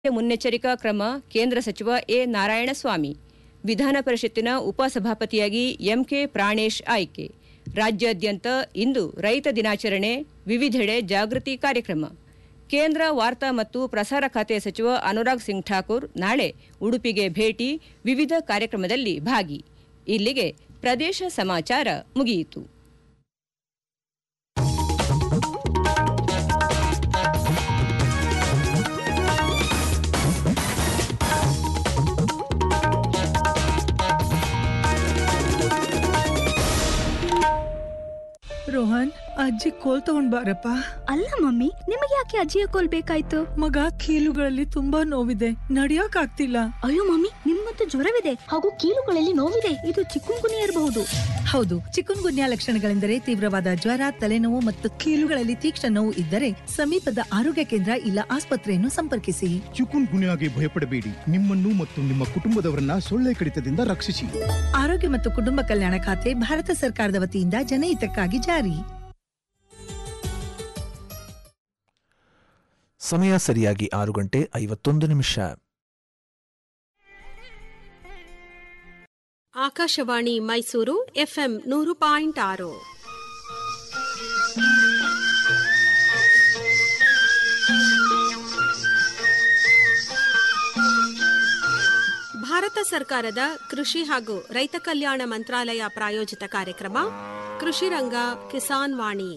ಮುನ್ನೆಚ್ಚರಿಕಾ ಕ್ರಮ ಕೇಂದ್ರ ಸಚಿವ ಎ ನಾರಾಯಣಸ್ವಾಮಿ ವಿಧಾನ ಪರಿಷತ್ತಿನ ಉಪಸಭಾಪತಿಯಾಗಿ ಎಂಕೆ ಪ್ರಾಣೇಶ್ ಆಯ್ಕೆ ರಾಜ್ಯಾದ್ಯಂತ ಇಂದು ರೈತ ದಿನಾಚರಣೆ ವಿವಿಧೆಡೆ ಜಾಗೃತಿ ಕಾರ್ಯಕ್ರಮ ಕೇಂದ್ರ ವಾರ್ತಾ ಮತ್ತು ಪ್ರಸಾರ ಖಾತೆ ಸಚಿವ ಅನುರಾಗ್ ಸಿಂಗ್ ಠಾಕೂರ್ ನಾಳೆ ಉಡುಪಿಗೆ ಭೇಟಿ ವಿವಿಧ ಕಾರ್ಯಕ್ರಮದಲ್ಲಿ ಭಾಗಿ ಇಲ್ಲಿಗೆ ಪ್ರದೇಶ ಸಮಾಚಾರ ಮುಗಿಯಿತು ರೋಹನ್ ಅಜ್ಜಿ ಕೋಲ್ ತಗೊಂಡ್ ಬಾರಪ್ಪ ಅಲ್ಲ ಮಮ್ಮಿ ನಿಮಗೆ ಯಾಕೆ ಅಜ್ಜಿಯ ಕೋಲ್ ಬೇಕಾಯ್ತು ಮಗ ಕೀಲುಗಳಲ್ಲಿ ತುಂಬಾ ನೋವಿದೆ ನಡಿಯಕ್ ಆಗ್ತಿಲ್ಲ ಅಯ್ಯೋ ಮಮ್ಮಿ ನಿಮ್ಗಂತೂ ಜ್ವರವಿದೆ ಹಾಗೂ ಕೀಲುಗಳಲ್ಲಿ ನೋವಿದೆ ಇದು ಚಿಕ್ಕುಂಗುನಿ ಇರಬಹುದು ಹೌದು ಚಿಕುನ್ ಗುನ್ಯಾ ಲಕ್ಷಣಗಳೆಂದರೆ ತೀವ್ರವಾದ ಜ್ವರ ತಲೆನೋವು ಮತ್ತು ಕೀಲುಗಳಲ್ಲಿ ತೀಕ್ಷ್ಣ ನೋವು ಇದ್ದರೆ ಸಮೀಪದ ಆರೋಗ್ಯ ಕೇಂದ್ರ ಇಲ್ಲ ಆಸ್ಪತ್ರೆಯನ್ನು ಸಂಪರ್ಕಿಸಿ ಚಿಕುನ್ ಗುನ್ಯಾಗೆ ಭಯಪಡಬೇಡಿ ನಿಮ್ಮನ್ನು ಮತ್ತು ನಿಮ್ಮ ಕುಟುಂಬದವರನ್ನ ಸೊಳ್ಳೆ ಕಡಿತದಿಂದ ರಕ್ಷಿಸಿ ಆರೋಗ್ಯ ಮತ್ತು ಕುಟುಂಬ ಕಲ್ಯಾಣ ಖಾತೆ ಭಾರತ ಸರ್ಕಾರದ ವತಿಯಿಂದ ಜನಹಿತಕ್ಕಾಗಿ ಜಾರಿ ಸಮಯ ಸರಿಯಾಗಿ ಆರು ಗಂಟೆ ಐವತ್ತೊಂದು ನಿಮಿಷ ಆಕಾಶವಾಣಿ ಮೈಸೂರು ಎಫ್ಎಂ ನೂರು ಪಾಯಿಂಟ್ ಆರು ಭಾರತ ಸರ್ಕಾರದ ಕೃಷಿ ಹಾಗೂ ರೈತ ಕಲ್ಯಾಣ ಮಂತ್ರಾಲಯ ಪ್ರಾಯೋಜಿತ ಕಾರ್ಯಕ್ರಮ ಕೃಷಿ ರಂಗ ಕಿಸಾನ್ ವಾಣಿ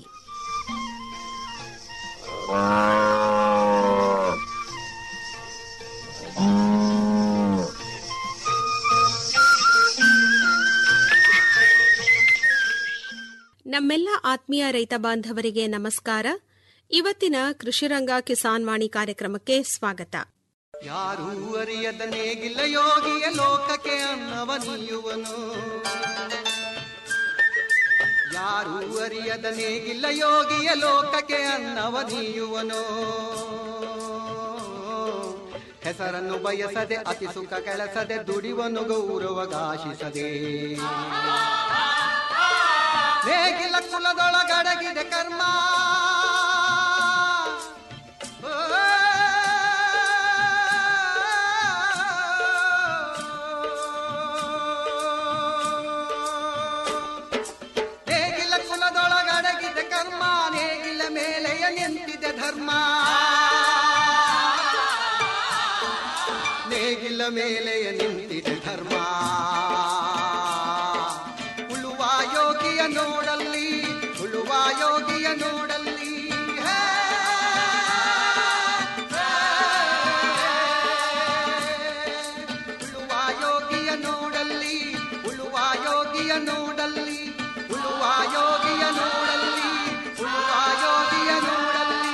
ನಮ್ಮೆಲ್ಲ ಆತ್ಮೀಯ ರೈತ ಬಾಂಧವರಿಗೆ ನಮಸ್ಕಾರ ಇವತ್ತಿನ ಕೃಷಿರಂಗ ಕಿಸಾನ್ ವಾಣಿ ಕಾರ್ಯಕ್ರಮಕ್ಕೆ ಸ್ವಾಗತ ಯಾರೂ ಅರಿಯದ ನೇಗಿಲ್ಲ ಯೋಗಿಯ ಲೋಕಕ್ಕೆ ಅನ್ನವ ನೀಯುವನು ಯಾರೂ ಅರಿಯದ ನೇಗಿಲ್ಲ ಯೋಗಿಯ ಲೋಕಕ್ಕೆ ಅನ್ನವ ನೀಯುವನು ಹೆಸರನ್ನು ಬಯಸದೆ ಅತಿ ಸುಖ ಕೆಲಸದೆ ದುಡಿವನು ಗೌರವಗಾಶಿಸದೆ ನೇಗಿಲ ಕುಲದೊಳಗಡಗಿದೆ ಕರ್ಮ ನೇಗಿಲ ಕುಲದೊಳಗಡಗಿದೆ ಕರ್ಮ ನೇಗಿಲ ಮೇಲೆಯ ನಿಂತಿದೆ ಧರ್ಮ ನೇಗಿಲ ಮೇಲೆಯ ನಿಂತಿದೆ ಧರ್ಮ ಉಳುವ ಯೋಗಿಯ ನೋಡಲ್ಲಿ ಉಳುವ ಯೋಗಿಯ ನೋಡಲ್ಲಿ ಹೇ, ಹೇ, ಉಳುವ ಯೋಗಿಯ ನೋಡಲ್ಲಿ ಉಳುವ ಯೋಗಿಯ ನೋಡಲ್ಲಿ ಉಳುವ ಯೋಗಿಯ ನೋಡಲ್ಲಿ ಉಳುವ ಯೋಗಿಯ ನೋಡಲ್ಲಿ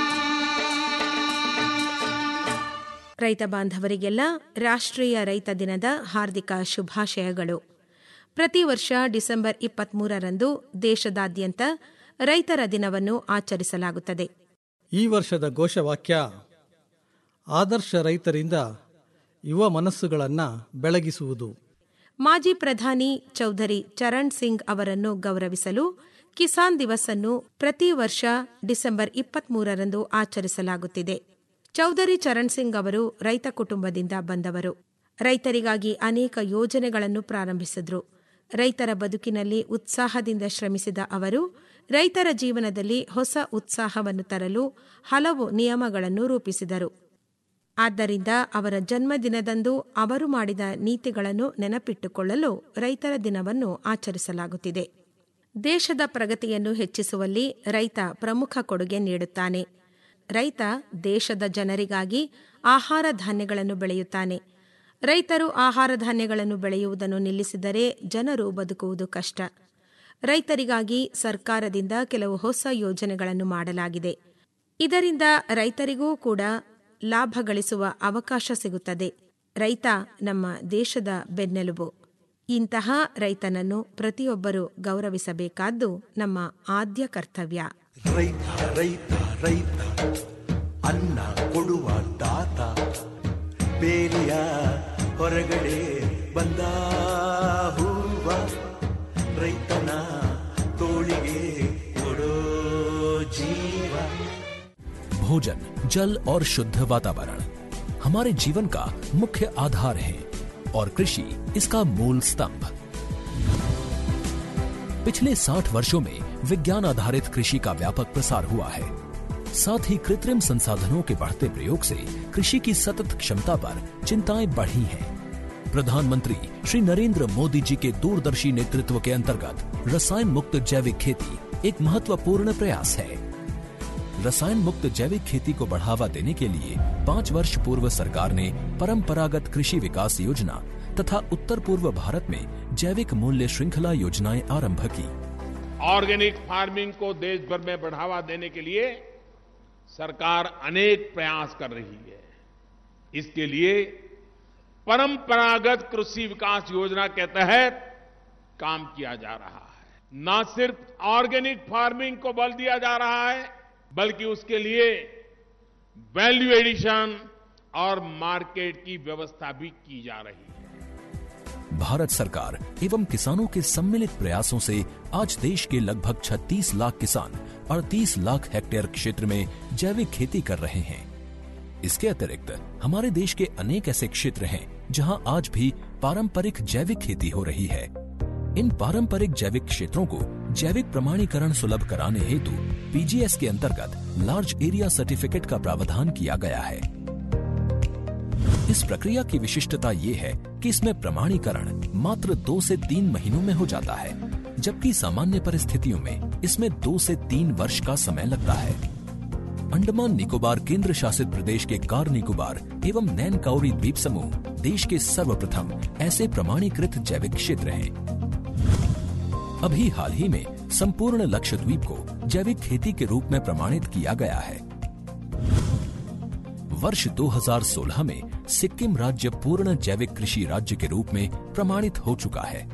ರೈತ ಬಾಂಧವರಿಗೆಲ್ಲ ರಾಷ್ಟ್ರೀಯ ರೈತ ದಿನದ ಹಾರ್ದಿಕ ಶುಭಾಶಯಗಳು ಪ್ರತಿ ವರ್ಷ ಡಿಸೆಂಬರ್ ಇಪ್ಪತ್ಮೂರರಂದು ದೇಶದಾದ್ಯಂತ ರೈತರ ದಿನವನ್ನು ಆಚರಿಸಲಾಗುತ್ತದೆ ಈ ವರ್ಷದ ಘೋಷವಾಕ್ಯ ಆದರ್ಶ ರೈತರಿಂದ ಯುವ ಮನಸ್ಸುಗಳನ್ನು ಬೆಳಗಿಸುವುದು ಮಾಜಿ ಪ್ರಧಾನಿ ಚೌಧರಿ ಚರಣ್ ಸಿಂಗ್ ಅವರನ್ನು ಗೌರವಿಸಲು ಕಿಸಾನ್ ದಿವಸ್ ಅನ್ನು ಪ್ರತಿ ವರ್ಷ ಡಿಸೆಂಬರ್ ಇಪ್ಪತ್ಮೂರರಂದು ಆಚರಿಸಲಾಗುತ್ತಿದೆ ಚೌಧರಿ ಚರಣ್ ಸಿಂಗ್ ಅವರು ರೈತ ಕುಟುಂಬದಿಂದ ಬಂದವರು ರೈತರಿಗಾಗಿ ಅನೇಕ ಯೋಜನೆಗಳನ್ನು ಪ್ರಾರಂಭಿಸಿದ್ರು ರೈತರ ಬದುಕಿನಲ್ಲಿ ಉತ್ಸಾಹದಿಂದ ಶ್ರಮಿಸಿದ ಅವರು ರೈತರ ಜೀವನದಲ್ಲಿ ಹೊಸ ಉತ್ಸಾಹವನ್ನು ತರಲು ಹಲವು ನಿಯಮಗಳನ್ನು ರೂಪಿಸಿದರು ಆದ್ದರಿಂದ ಅವರ ಜನ್ಮದಿನದಂದು ಅವರು ಮಾಡಿದ ನೀತಿಗಳನ್ನು ನೆನಪಿಟ್ಟುಕೊಳ್ಳಲು ರೈತರ ದಿನವನ್ನು ಆಚರಿಸಲಾಗುತ್ತಿದೆ ದೇಶದ ಪ್ರಗತಿಯನ್ನು ಹೆಚ್ಚಿಸುವಲ್ಲಿ ರೈತ ಪ್ರಮುಖ ಕೊಡುಗೆ ನೀಡುತ್ತಾನೆ ರೈತ ದೇಶದ ಜನರಿಗಾಗಿ ಆಹಾರ ಧಾನ್ಯಗಳನ್ನು ಬೆಳೆಯುತ್ತಾನೆ ರೈತರು ಆಹಾರ ಧಾನ್ಯಗಳನ್ನು ಬೆಳೆಯುವುದನ್ನು ನಿಲ್ಲಿಸಿದರೆ ಜನರು ಬದುಕುವುದು ಕಷ್ಟ ರೈತರಿಗಾಗಿ ಸರ್ಕಾರದಿಂದ ಕೆಲವು ಹೊಸ ಯೋಜನೆಗಳನ್ನು ಮಾಡಲಾಗಿದೆ ಇದರಿಂದ ರೈತರಿಗೂ ಕೂಡ ಲಾಭ ಗಳಿಸುವ ಅವಕಾಶ ಸಿಗುತ್ತದೆ ರೈತ ನಮ್ಮ ದೇಶದ ಬೆನ್ನೆಲುಬು ಇಂತಹ ರೈತನನ್ನು ಪ್ರತಿಯೊಬ್ಬರು ಗೌರವಿಸಬೇಕಾದ್ದು ನಮ್ಮ ಆದ್ಯ ಕರ್ತವ್ಯ ರೈತ ರೈತ ರೈತ ಅನ್ನ ಕೊಡುವ ದಾತ ಬೇಲಿಯ ಹೊರಗಡೆ ಬಂದ ಹೂವ ರೈತನ ತೋಳಿಗೆ ಕೊಡೋ ಜೀವ भोजन जल और शुद्ध वातावरण हम हमारे जीवन का मुख्य आधार है और कृषि इसका मूल स्तंभ पिछले 60 वर्षों में विज्ञान आधारित कृषि का व्यापक प्रसार हुआ है साथ ही कृत्रिम संसाधनों के बढ़ते प्रयोग से कृषि की सतत क्षमता पर चिंताएं बढ़ी हैं प्रधानमंत्री श्री नरेंद्र मोदी जी के दूरदर्शी नेतृत्व के अंतर्गत रसायन मुक्त जैविक खेती एक महत्वपूर्ण प्रयास है रसायन मुक्त जैविक खेती को बढ़ावा देने के लिए पाँच वर्ष पूर्व सरकार ने परंपरागत कृषि विकास योजना तथा उत्तर पूर्व भारत में जैविक मूल्य श्रृंखला योजनाएं आरंभ की ऑर्गेनिक फार्मिंग को देश भर में बढ़ावा देने के लिए सरकार अनेक प्रयास कर रही है इसके लिए परंपरागत कृषि विकास योजना के तहत काम किया जा रहा है न सिर्फ ऑर्गेनिक फार्मिंग को बल दिया जा रहा है बल्कि उसके लिए वैल्यू एडिशन और मार्केट की व्यवस्था भी की जा रही है भारत सरकार एवं किसानों के सम्मिलित प्रयासों से आज देश के लगभग 36 लाख किसान 38 लाख हेक्टेयर क्षेत्र में जैविक खेती कर रहे हैं इसके अतिरिक्त हमारे देश के अनेक ऐसे क्षेत्र हैं जहां आज भी पारंपरिक जैविक खेती हो रही है इन पारंपरिक जैविक क्षेत्रों को जैविक प्रमाणीकरण सुलभ कराने हेतु पीजीएस के अंतर्गत लार्ज एरिया सर्टिफिकेट का प्रावधान किया गया है इस प्रक्रिया की विशिष्टता ये है कि इसमें प्रमाणीकरण मात्र दो से तीन महीनों में हो जाता है जबकि सामान्य परिस्थितियों में इसमें दो से तीन वर्ष का समय लगता है अंडमान निकोबार केंद्र शासित प्रदेश के कार निकोबार एवं नैन काउरी द्वीप समूह देश के सर्वप्रथम ऐसे प्रमाणीकृत जैविक क्षेत्र हैं अभी हाल ही में संपूर्ण लक्षद्वीप को जैविक खेती के रूप में प्रमाणित किया गया है वर्ष 2016 में सिक्किम राज्य पूर्ण जैविक कृषि राज्य के रूप में प्रमाणित हो चुका है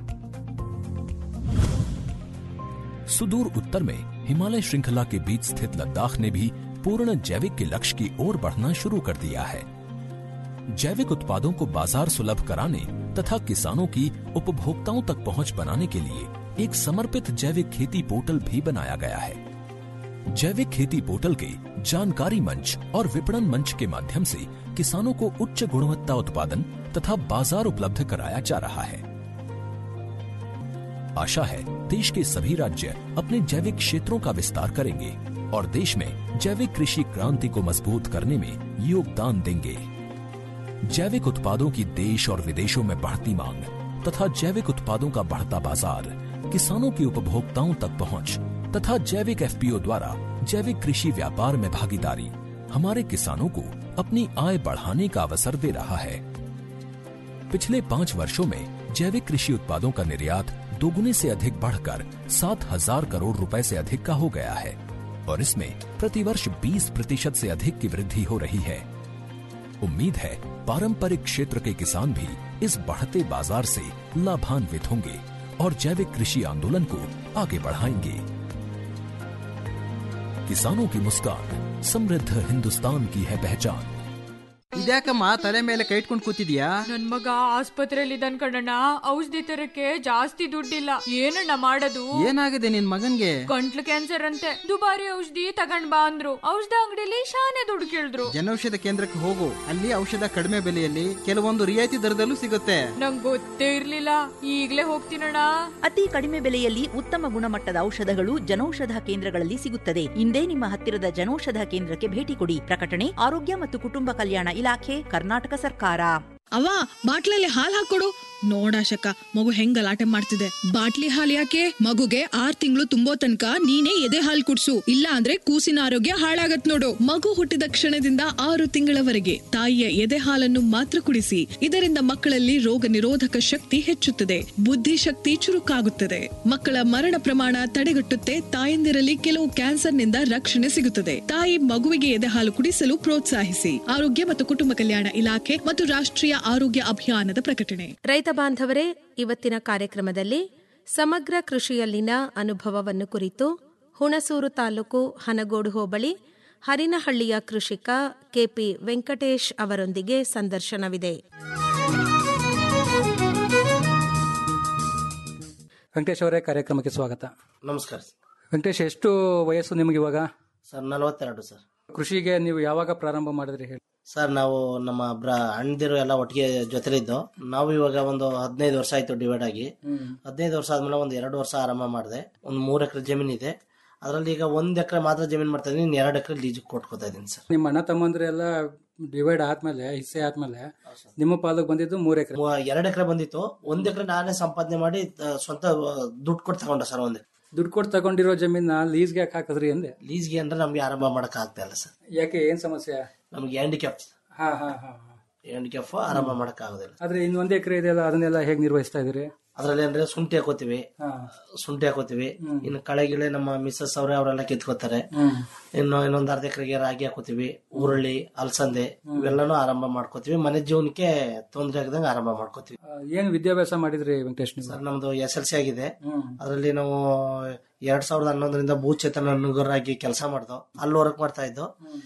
सुदूर उत्तर में हिमालय श्रृंखला के बीच स्थित लद्दाख ने भी पूर्ण जैविक के लक्ष्य की ओर बढ़ना शुरू कर दिया है जैविक उत्पादों को बाजार सुलभ कराने तथा किसानों की उपभोक्ताओं तक पहुंच बनाने के लिए एक समर्पित जैविक खेती पोर्टल भी बनाया गया है जैविक खेती पोर्टल के जानकारी मंच और विपणन मंच के माध्यम से किसानों को उच्च गुणवत्ता उत्पादन तथा बाजार उपलब्ध कराया जा रहा है आशा है देश के सभी राज्य अपने जैविक क्षेत्रों का विस्तार करेंगे और देश में जैविक कृषि क्रांति को मजबूत करने में योगदान देंगे जैविक उत्पादों की देश और विदेशों में बढ़ती मांग तथा जैविक उत्पादों का बढ़ता बाजार किसानों की उपभोक्ताओं तक पहुंच तथा जैविक एफपीओ द्वारा जैविक कृषि व्यापार में भागीदारी हमारे किसानों को अपनी आय बढ़ाने का अवसर दे रहा है पिछले पाँच वर्षों में जैविक कृषि उत्पादों का निर्यात दोगुने से अधिक बढ़कर सात हजार करोड़ रुपए से अधिक का हो गया है और इसमें प्रतिवर्ष 20 प्रतिशत से अधिक की वृद्धि हो रही है उम्मीद है पारंपरिक क्षेत्र के किसान भी इस बढ़ते बाजार से लाभान्वित होंगे और जैविक कृषि आंदोलन को आगे बढ़ाएंगे किसानों की मुस्कान समृद्ध हिंदुस्तान की है पहचान ಇದ್ಯಾಕಮ್ಮ ತಲೆ ಮೇಲೆ ಕೈ ಇಟ್ಕೊಂಡು ಕೂತಿದ್ಯಾ ನನ್ ಮಗ ಆಸ್ಪತ್ರೆಯಲ್ಲಿ ಇದ್ದಾನ್ ಕಣಣ್ಣ ಔಷಧಿ ತರಕ್ಕೆ ಜಾಸ್ತಿ ದುಡ್ಡಿಲ್ಲ ಏನಣ್ಣ ಮಾಡೋದು ಏನಾಗಿದೆ ನಿನ್ ಮಗನ್ಗೆ ಗಂಟ್ಲು ಕ್ಯಾನ್ಸರ್ ಅಂತೆ ದುಬಾರಿ ಔಷಧಿ ತಗೊಂಡ್ ಬಾ ಅಂದ್ರು ಔಷಧ ಅಂಗಡಿಲಿ ಶಾನೆ ದುಡ್ಡು ಕೇಳಿದ್ರು ಜನೌಷಧ ಕೇಂದ್ರಕ್ಕೆ ಹೋಗು ಅಲ್ಲಿ ಔಷಧ ಕಡಿಮೆ ಬೆಲೆಯಲ್ಲಿ ಕೆಲವೊಂದು ರಿಯಾಯಿತಿ ದರದಲ್ಲೂ ಸಿಗುತ್ತೆ ನಂಗ್ ಗೊತ್ತೇ ಇರ್ಲಿಲ್ಲ ಈಗ್ಲೇ ಹೋಗ್ತೀನಣ್ಣ ಅತಿ ಕಡಿಮೆ ಬೆಲೆಯಲ್ಲಿ ಉತ್ತಮ ಗುಣಮಟ್ಟದ ಔಷಧಗಳು ಜನೌಷಧ ಕೇಂದ್ರಗಳಲ್ಲಿ ಸಿಗುತ್ತದೆ ಇಂದೇ ನಿಮ್ಮ ಹತ್ತಿರದ ಜನೌಷಧ ಕೇಂದ್ರಕ್ಕೆ ಭೇಟಿ ಕೊಡಿ ಪ್ರಕಟಣೆ ಆರೋಗ್ಯ ಮತ್ತು ಕುಟುಂಬ ಕಲ್ಯಾಣ ಇಲಾಖೆ ಕರ್ನಾಟಕ ಸರ್ಕಾರ ಅವ ಬಾಟ್ಲಲ್ಲಿ ಹಾಲ್ ಹಾಕೊಡು ನೋಡಾಶಕ ಮಗು ಹೆಂಗ್ ಗಲಾಟೆ ಮಾಡ್ತಿದೆ ಬಾಟ್ಲಿ ಹಾಲ್ ಯಾಕೆ ಮಗುಗೆ ಆರ್ ತಿಂಗಳು ತುಂಬೋ ತನಕ ನೀನೇ ಎದೆ ಹಾಲ್ ಕುಡ್ಸು ಇಲ್ಲ ಅಂದ್ರೆ ಕೂಸಿನ ಆರೋಗ್ಯ ಹಾಳಾಗತ್ ನೋಡು ಮಗು ಹುಟ್ಟಿದ ಕ್ಷಣದಿಂದ ಆರು ತಿಂಗಳವರೆಗೆ ತಾಯಿಯ ಎದೆ ಹಾಲನ್ನು ಮಾತ್ರ ಕುಡಿಸಿ ಇದರಿಂದ ಮಕ್ಕಳಲ್ಲಿ ರೋಗ ನಿರೋಧಕ ಶಕ್ತಿ ಹೆಚ್ಚುತ್ತದೆ ಬುದ್ಧಿಶಕ್ತಿ ಚುರುಕಾಗುತ್ತದೆ ಮಕ್ಕಳ ಮರಣ ಪ್ರಮಾಣ ತಡೆಗಟ್ಟುತ್ತೆ ತಾಯಂದಿರಲ್ಲಿ ಕೆಲವು ಕ್ಯಾನ್ಸರ್ನಿಂದ ರಕ್ಷಣೆ ಸಿಗುತ್ತದೆ ತಾಯಿ ಮಗುವಿಗೆ ಎದೆ ಹಾಲು ಕುಡಿಸಲು ಪ್ರೋತ್ಸಾಹಿಸಿ ಆರೋಗ್ಯ ಮತ್ತು ಕುಟುಂಬ ಕಲ್ಯಾಣ ಇಲಾಖೆ ಮತ್ತು ರಾಷ್ಟ್ರೀಯ ಆರೋಗ್ಯ ಅಭಿಯಾನದ ಪ್ರಕಟಣೆ ರೈತ ಬಾಂಧವರೇ ಇವತ್ತಿನ ಕಾರ್ಯಕ್ರಮದಲ್ಲಿ ಸಮಗ್ರ ಕೃಷಿಯಲ್ಲಿನ ಅನುಭವವನ್ನು ಕುರಿತು ಹುಣಸೂರು ತಾಲೂಕು ಹನಗೋಡು ಹೋಬಳಿ ಹರಿನಹಳ್ಳಿಯ ಕೃಷಿಕ ಕೆಪಿ ವೆಂಕಟೇಶ್ ಅವರೊಂದಿಗೆ ಸಂದರ್ಶನವಿದೆ ವೆಂಕಟೇಶ್ ಅವರೇ ಕಾರ್ಯಕ್ರಮಕ್ಕೆ ಸ್ವಾಗತ ನಮಸ್ಕಾರ ವೆಂಕಟೇಶ್ ಎಷ್ಟು ವಯಸ್ಸು ನಿಮಗೆ ಇವಾಗ ಸರ್ ನಲವತ್ತೆರಡು ಸರ್ ಕೃಷಿಗೆ ನೀವು ಯಾವಾಗ ಪ್ರಾರಂಭ ಮಾಡಿದ್ರಿ ಹೇಳಿ ಸರ್ ನಾವು ನಮ್ಮ ಬ್ರ ಅಣ್ಣದಿರು ಎಲ್ಲ ಒಟ್ಟಿಗೆ ಜೊತೆಲಿದ್ದು ನಾವು ಇವಾಗ ಒಂದು ಹದಿನೈದು ವರ್ಷ ಆಯ್ತು ಡಿವೈಡ್ ಆಗಿ ಹದಿನೈದು ವರ್ಷ ಆದ್ಮೇಲೆ ಒಂದು ಎರಡು ವರ್ಷ ಆರಂಭ ಮಾಡಿದೆ ಒಂದು ಮೂರು ಎಕರೆ ಜಮೀನ್ ಇದೆ ಅದರಲ್ಲಿ ಈಗ ಒಂದ್ ಎಕರೆ ಮಾತ್ರ ಜಮೀನ್ ಮಾಡ್ತಾ ಇದೀನಿ ಇನ್ನು ಎರಡು ಎಕರೆ ಲೀಜ್ ಕೊಟ್ಕೋತಾ ಇದೀನಿ ಸರ್ ನಿಮ್ಮ ಅಣ್ಣ ತಮ್ಮಂದ್ರೆಲ್ಲ ಡಿವೈಡ್ ಆದ್ಮೇಲೆ ಹಿಸ್ಸೆ ಆದ್ಮೇಲೆ ನಿಮ್ಮ ಪಾಲಿಗೆ ಬಂದಿದ್ದು ಮೂರ್ ಎಕರೆ ಎರಡು ಎಕರೆ ಬಂದಿತ್ತು ಒಂದ್ ಎಕರೆ ನಾನೇ ಸಂಪಾದನೆ ಮಾಡಿ ಆ, ಸ್ವಂತ ಆ, ದುಡ್ಡು ಕೊಟ್ಟು ತಗೊಂಡೆ ಸರ್ ಒಂದ್ ದುಡ್ಡು ಕೊಟ್ಟು ತಗೊಂಡಿರೋ ಜಮೀನ ಲೀಸ್ಗೆ ಯಾಕೆ ಹಾಕಿದ್ರಿ ಅಂದೆ ಲೀಸ್ಗೆ ಅಂದ್ರೆ ನಮ್ಗೆ ಆರಂಭ ಮಾಡಕ್ ಆಗ್ತಾ ಇಲ್ಲ ಸರ್ ಯಾಕೆ ಏನ್ ಸಮಸ್ಯೆ ನಮ್ಗೆ ಹ್ಯಾಂಡಿಕ್ಯಾಪ್ ಹಾ ಹಾ ಹಾ ಹ್ಯಾಂಡಿಕ್ಯಾಪ್ ಆರಂಭ ಮಾಡಕ್ ಆಗೋದಿಲ್ಲ ಆದ್ರೆ ಇನ್ನು ಒಂದ್ ಎಕರೆ ಇದೆಯಲ್ಲ ಅದನ್ನೆಲ್ಲ ಹೇಗ್ ನಿರ್ವಹಿಸ್ತಾ ಇದೀರಿ ಅದ್ರಲ್ಲಿ ಅಂದ್ರೆ ಶುಂಠಿ ಹಾಕೋತೀವಿ ಶುಂಠಿ ಹಾಕೋತೀವಿ ಇನ್ನು ಕಳೆ ಗಿಳೆ ನಮ್ಮ ಮಿಸ್ಸಸ್ ಅವ್ರೆ ಅವರೆಲ್ಲ ಕಿತ್ಕೋತಾರೆ ಇನ್ನು ಇನ್ನೊಂದ್ ಅರ್ಧ ಎಕರೆಗೆ ರಾಗಿ ಹಾಕೋತೀವಿ ಉರುಳಿ ಅಲಸಂದೆ ಇವೆಲ್ಲಾನು ಆರಂಭ ಮಾಡ್ಕೋತೀವಿ ಮನೆ ಜೀವನಕ್ಕೆ ತೊಂದರೆ ಆಗದಂಗೆ ಆರಂಭ ಮಾಡ್ಕೋತೀವಿ ಆ, ಏನ್ ವಿದ್ಯಾಭ್ಯಾಸ ಮಾಡಿದ್ರಿ ವೆಂಕಟೇಶ್ ನೀವು ಸರ್ ನಮ್ದು ಎಸ್ ಎಲ್ ಸಿ ಆಗಿದೆ ಅದರಲ್ಲಿ ನಾವು ಎರಡ್ ಸಾವಿರದ ಹನ್ನೊಂದರಿಂದ ಭೂಚೇತನ ನುಗ್ಗರಾಗಿ ಕೆಲಸ ಮಾಡ್ದೋ ಅಲ್ಲಿ ವರ್ಕ್ ಮಾಡ್ತಾ ಇದ್ದು